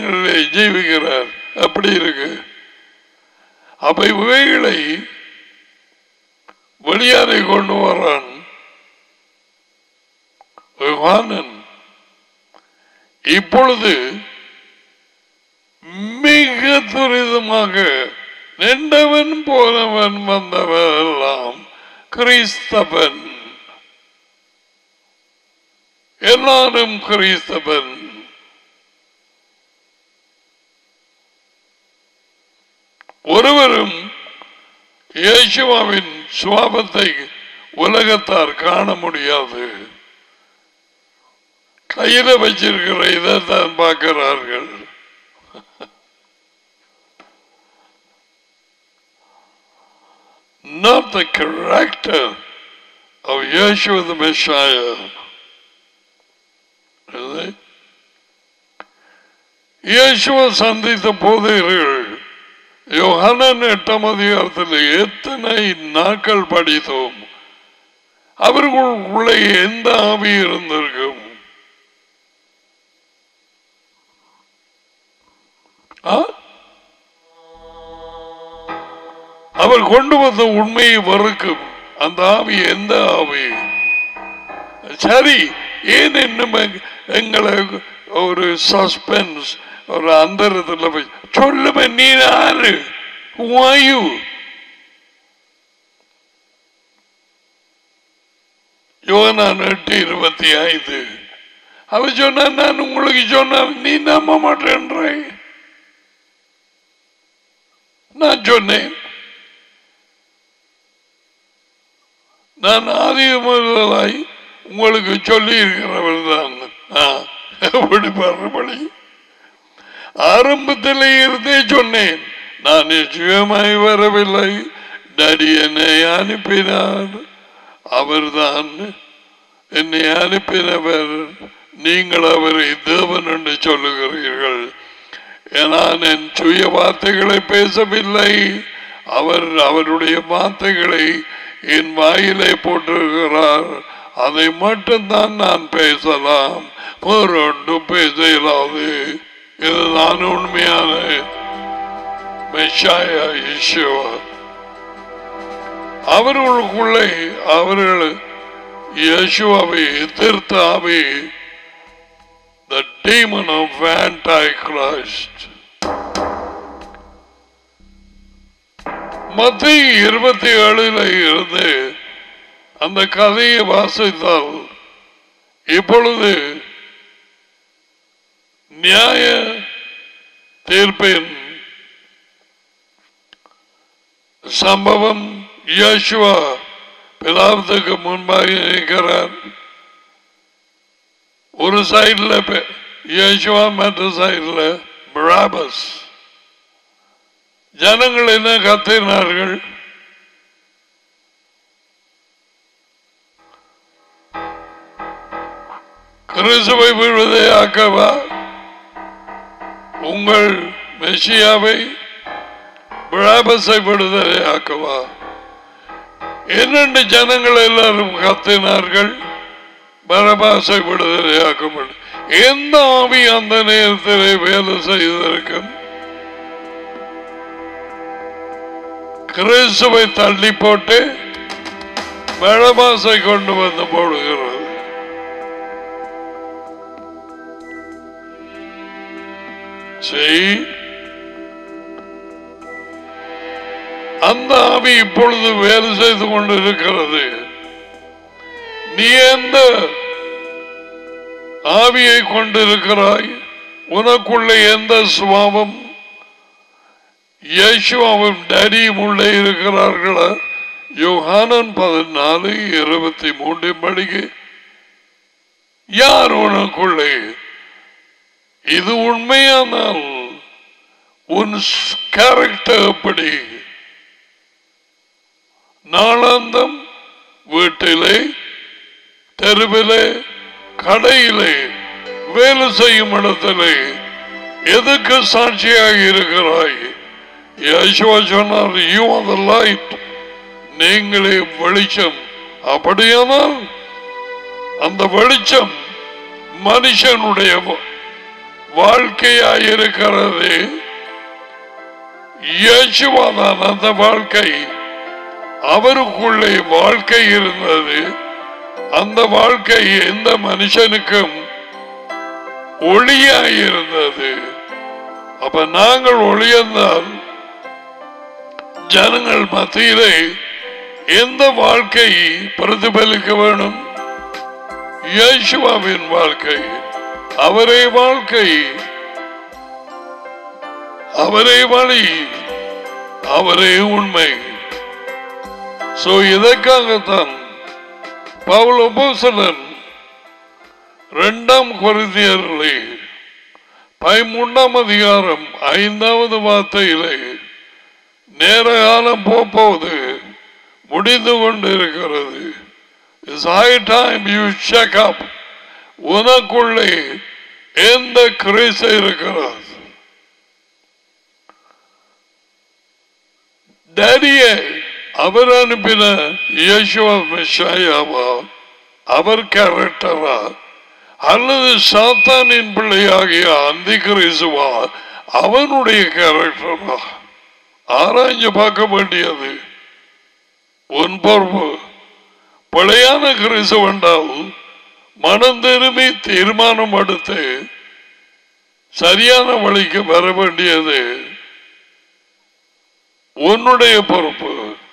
இருதயங்களிலே ஜீவிக்கிறார் அப்படி இருக்கு அப்ப இவைகளை வெளியாரை கொண்டு வரான் யோகானன் இப்பொழுது மிக துரிதமாக நின்றவன் போனவன் வந்தவன் எல்லாம் கிறிஸ்தவன் எல்லாரும் கிறிஸ்தவன் ஒருவரும் இயேசுவாவின் சுவாபத்தை உலகத்தார் காண முடியாது கையில வச்சிருக்கிற இதைத்தான் பார்க்கிறார்கள் not the character of Yeshua the Messiah. Is it? இயேசுவை சந்தித்த போதையர்கள் யோகனன் எட்டாம் அதிகாரத்தில் எத்தனை நாட்கள் படித்தோம் அவர்களுக்குள்ளே எந்த ஆவி இருந்திருக்கும் ஆ? அவர் கொண்டு வந்த உண்மையை வறுக்கும் அந்த ஆவி எந்த ஆவி சரி ஏன் இன்னும் எங்க- எங்களை ஒரு சஸ்பென்ஸ் ஒரு அந்தரத்துல போய் சொல்லுமே நீ யாரு வாயு யோகனான் எட்டு இருபத்தி ஐந்து அவ சொன்னா நான் உங்களுக்கு சொன்னார் நீ நம்ப மாட்டேன்ற நான் சொன்னேன் நான் ஆதி முதலாய் உங்களுக்கு சொல்லி இருக்கிறவர் தான் எப்படி மறுபடி ஆரம்பத்தில் இருந்தே சொன்னேன் நான் நிச்சயமாய் வரவில்லை டடி என்னை அனுப்பினார் அவர்தான் என்னை அனுப்பினவர் நீங்கள் அவரை தேவன் என்று சொல்லுகிறீர்கள் நான் என் சுய வார்த்தைகளை பேசவில்லை அவர் அவருடைய வார்த்தைகளை என் வாயிலே போட்டிருக்கிறார் அதை மட்டும்தான் நான் பேசலாம் வேறொன்றும் பேச இயலாது இதுதான் உண்மையான மெஷாயா இயேசுவா அவர்களுக்குள்ளே அவர்கள் இயேசுவாவை எதிர்த்த ஆவி the demon of Antichrist. மத்திய இருபத்தி ஏழுல இருந்து அந்த கதையை வாசித்தால் இப்பொழுது நியாய தீர்ப்பின் சம்பவம் யேசுவா பிலாவத்துக்கு முன்பாக இருக்கிறார் ஒரு சைடுல யேசுவா மற்ற சைடுல பராபஸ் ஜனங்கள் என்ன கத்தினார்கள் கிறிஸ்துவை விடுவதை ஆக்கவா உங்கள் மெஷியாவை பராபஸை விடுதலை ஆக்கவா என்னென்று ஜனங்கள் எல்லாரும் கத்தினார்கள் பரபாசை விடுதலை ஆக்கப்படும் எந்த ஆவி அந்த நேரத்தில் வேலை செய்திருக்கும் கிறிஸ்துவை தள்ளி போட்டு பரபாசை கொண்டு வந்து போடுகிறது செய் அந்த ஆவி இப்பொழுது வேலை செய்து கொண்டு இருக்கிறது நீ எந்த ஆவியை கொண்டிருக்கிறாய் உனக்குள்ள எந்த சுவாபம் இயேசுவும் டேடியும் உள்ளே இருக்கிறார்களா யோகானன் பதினாலு இருபத்தி மூன்று படிக்கு யார் உனக்குள்ளே இது உண்மையானால் உன் கேரக்டர் எப்படி நாளாந்தம் வீட்டிலே தெருவிலே கடையிலே வேலை செய்யும் இடத்திலே எதுக்கு சாட்சியாக இருக்கிறாய் யேசுவா சொன்னார் யூ ஆர் த லைட் நீங்களே வெளிச்சம் அப்படியானால் அந்த வெளிச்சம் மனுஷனுடைய வாழ்க்கையாய் இருக்கிறது இயேசுவாதான் அந்த வாழ்க்கை அவருக்குள்ளே வாழ்க்கை இருந்தது அந்த வாழ்க்கை எந்த மனுஷனுக்கும் ஒளியாய் இருந்தது அப்ப நாங்கள் ஒளியந்தால் ஜனங்கள் மத்தியிலே எந்த வாழ்க்கை பிரதிபலிக்க வேணும் இயேசுவாவின் வாழ்க்கை அவரே வாழ்க்கை அவரே வழி அவரே உண்மை சோ இதற்காகத்தான் பவுல் அப்போஸ்தலன் இரண்டாம் கொரிந்தியர்களே பதிமூன்றாம் அதிகாரம் ஐந்தாவது வார்த்தையிலே நேர காலம் போப்போது முடிந்து கொண்டிருக்கிறது It's high time you check up உனக்குள்ளே எந்த கிரீச இருக்கிறது டேடியே அவர் அனுப்பின இயேசுவா மெஷாயாவா அவர் கேரக்டரா அல்லது சாத்தானின் பிள்ளையாகிய அந்தி கிறிசுவா அவனுடைய கேரக்டரா ஆராய்ஞ்சு பார்க்க வேண்டியது உன் பொறுப்பு பிழையான கிறிசு வேண்டால் மனம் திரும்பி தீர்மானம் எடுத்து சரியான வழிக்கு வர வேண்டியது உன்னுடைய பொறுப்பு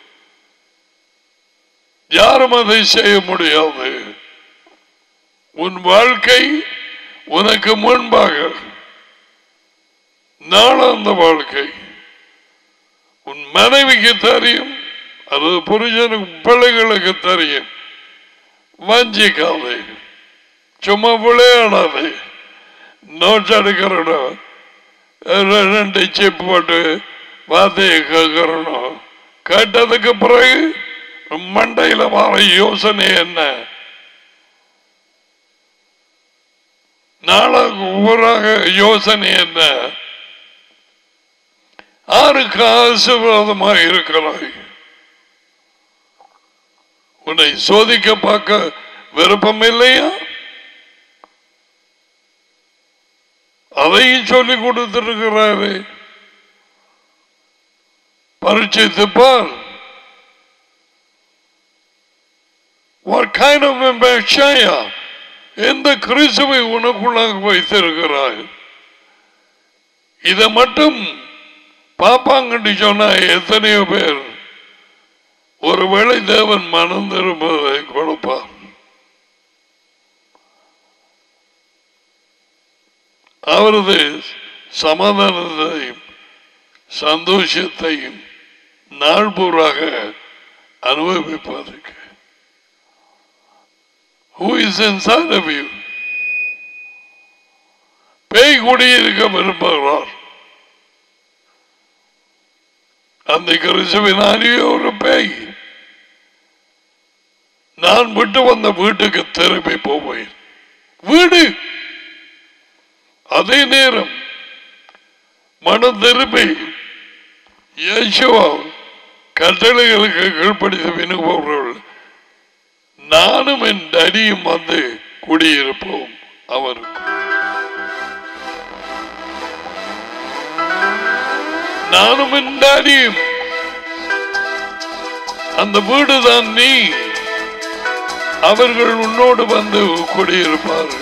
யாரும் அதை செய்ய முடியாது உன் வாழ்க்கை உனக்கு முன்பாக நாளாந்த வாழ்க்கை உன் மனைவிக்கு தெரியும் அது புருஷனுக்கு பிள்ளைகளுக்கு தெரியும் வஞ்சிக்காதே சும்மா விளையாடாதே நோட்ஸ் எடுக்கிறோம் ரெண்டு சிப் போட்டு வார்த்தையை கேட்கிறோம் கேட்டதுக்கு பிறகு மண்டையில வர யோசனை என்ன நாளாக ஊராக யோசனை என்ன ஆருக்கு ஆசீர்வாதமாக இருக்கிறாய் உன்னை சோதிக்க பார்க்க விருப்பம் இல்லையா அதையும் சொல்லி கொடுத்திருக்கிறாரு பரிச்சைத்து பார் What kind of a Messiah? எந்த கிறிஸ்துவை உனக்குள்ளாக வைத்திருக்கிறாய் இதை மட்டும் பாப்பாங்கன்னு சொன்னா எத்தனையோ பேர் ஒருவேளை தேவன் மனம் திரும்பதை கொடுப்பார் அவரது சமாதானத்தையும் சந்தோஷத்தையும் நாள்பூராக அனுபவிப்பதற்கு Who is inside of you? பேய் குடியிருக்க விரும்புகிறார் அந்த கிறிஸ்துவின் அறிய ஒரு பேய் நான் விட்டு வந்த வீட்டுக்கு திரும்பி போவேன் வீடு அதே நேரம் மனம் திரும்பி இயேசுவா கட்டளைகளுக்கு கீழ்ப்படுத்த வினுபவர்கள் நானும் என் அடியும் வந்து குடியிருப்போம் அவருக்கு நானும் என் அடியும் அந்த வீடுதான் நீ அவர்கள் உன்னோடு வந்து குடியிருப்பார்கள்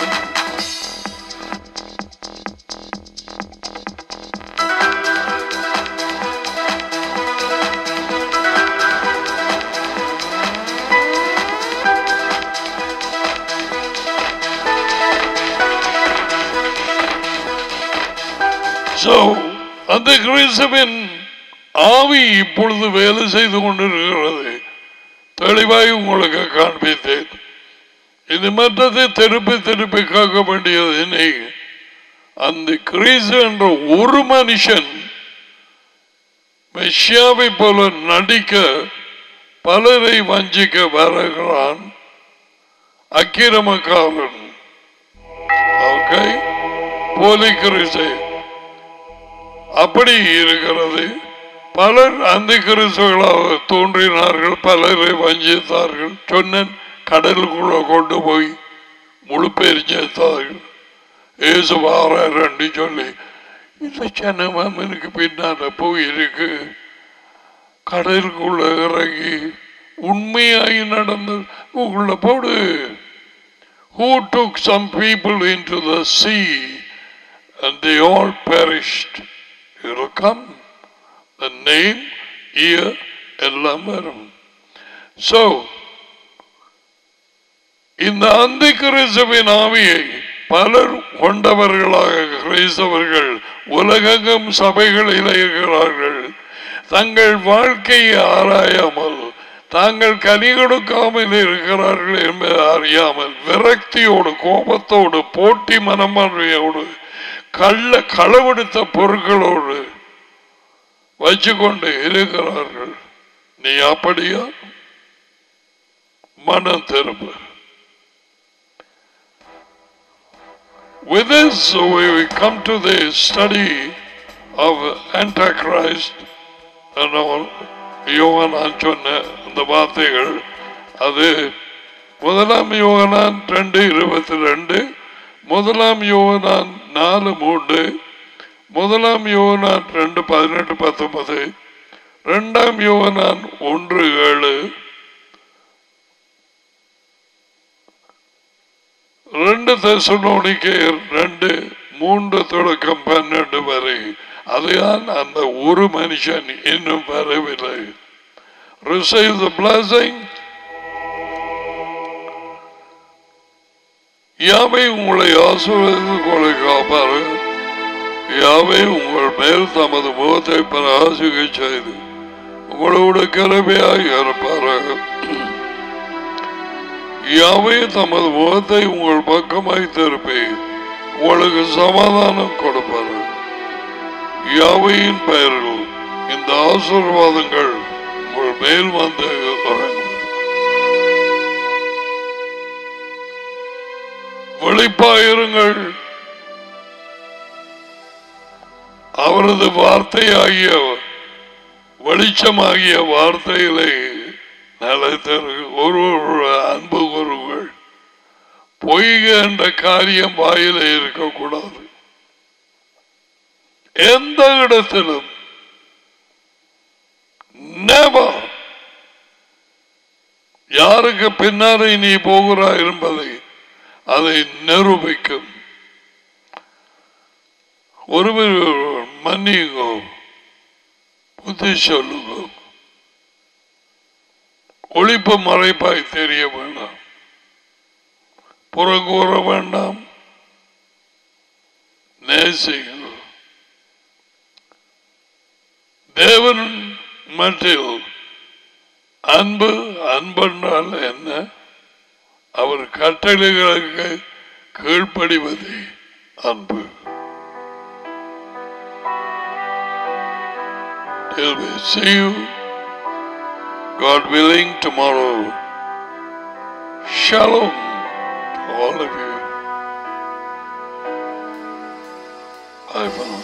So, அந்த கிறிஸ்துவின் ஆவி இப்பொழுது வேலை செய்து கொண்டிருக்கிறது தெளிவாய் உங்களுக்கு காண்பித்தேன் இது மற்றதை திருப்பி திருப்பி கேட்க வேண்டியது நீ அந்த கிறிஸ்து என்ற ஒரு மனுஷன் மெஷியாவை போல நடிக்க பலரை வஞ்சிக்க வருகிறான் அக்கிரமக்காரன் ஓகே போலி கிறிஸ்து அப்படி இருக்கிறது பலர் அந்த கிறிஸ்துவர்களாக தோன்றினார்கள் பலரை வஞ்சித்தார்கள் சொன்னேன் கடலுக்குள்ள கொண்டு போய் முழு பேர் சேர்த்தார்கள் ஏசு வாரண்டு சொல்லி இந்த சனமாமனுக்கு பின்னால போயிருக்கு கடலுக்குள்ள இறங்கி உண்மையாய் நடந்து உள்ள போடு who took some people into the sea and they all perished it will come the name year எல்லாம் வரும் so இந்த அந்தி கிறிஸ்துவின் ஆவியை பலர் கொண்டவர்களாக கிறிஸ்தவர்கள் உலகெங்கும் சபைகளில் இருக்கிறார்கள் தங்கள் வாழ்க்கையை ஆராயாமல் தாங்கள் கனி கொடுக்காமல் இருக்கிறார்கள் என்பதை அறியாமல் விரக்தியோடு கோபத்தோடு போட்டி மனமான்மையோடு கள்ள களவெடுத்த பொருட்களோடு வச்சுக்கொண்டு இருக்கிறார்கள் நீ அப்படியா மனம் திரும்ப With this, we come to the study of Antichrist and all. யோகனான் சொன்ன அந்த வார்த்தைகள் அது முதலாம் யோகனான் ரெண்டு இருபத்தி ரெண்டு முதலாம் யோகனான் நாலு மூன்று முதலாம் யோகனான் ரெண்டு பதினெட்டு பத்தொன்பது ரெண்டாம் யோகனான் ஒன்று ஏழு ரெண்டு தெசலோனிக்கேயர் ரெண்டு மூன்று தொடக்கம் பன்னெண்டு வரை அதுதான் அந்த ஒரு மனுஷன் இன்னும் வரவில்லை receive the blessing யாவை உங்களை ஆசீர்வதித்து கொலை காப்பாரு யாவை உங்கள் மேல் தமது முகத்தை பிரகாசிக்க செய்து உங்களோட கிளமையாக இருப்பாரு யாவே தமது முகத்தை உங்கள் பக்கமாய் திருப்பி உங்களுக்கு சமாதானம் கொடுப்பாரு யாவையின் பெயரில் இந்த ஆசீர்வாதங்கள் உங்கள் மேல் வந்து இறங்கும் வெளிப்பாயிருங்கள் அவரது வார்த்தையாகிய வெளிச்சமாகிய வார்த்தையிலே நிலைத்தரு ஒரு ஒரு அன்பு கூறுங்கள் பொய்க என்ற காரியம் வாயிலே இருக்கக்கூடாது எந்த இடத்திலும் never யாருக்கு பின்னாலே நீ போகிறாய் என்பதை அதை நிரூபிக்கும் ஒருவர் மன்னிங்கோ புத்தி சொல்லுங்க ஒளிப்பு மறைப்பாய் தெரிய வேண்டாம் புறங்கூற வேண்டாம் நேசிங்க தேவன் மட்டில் அன்பு அன்பென்றால் என்ன அவர் கட்டளைகளுக்கு கீழ்ப்படிவதே அன்பு Till we see you, God willing, tomorrow. Shalom to all of you. Bye for now.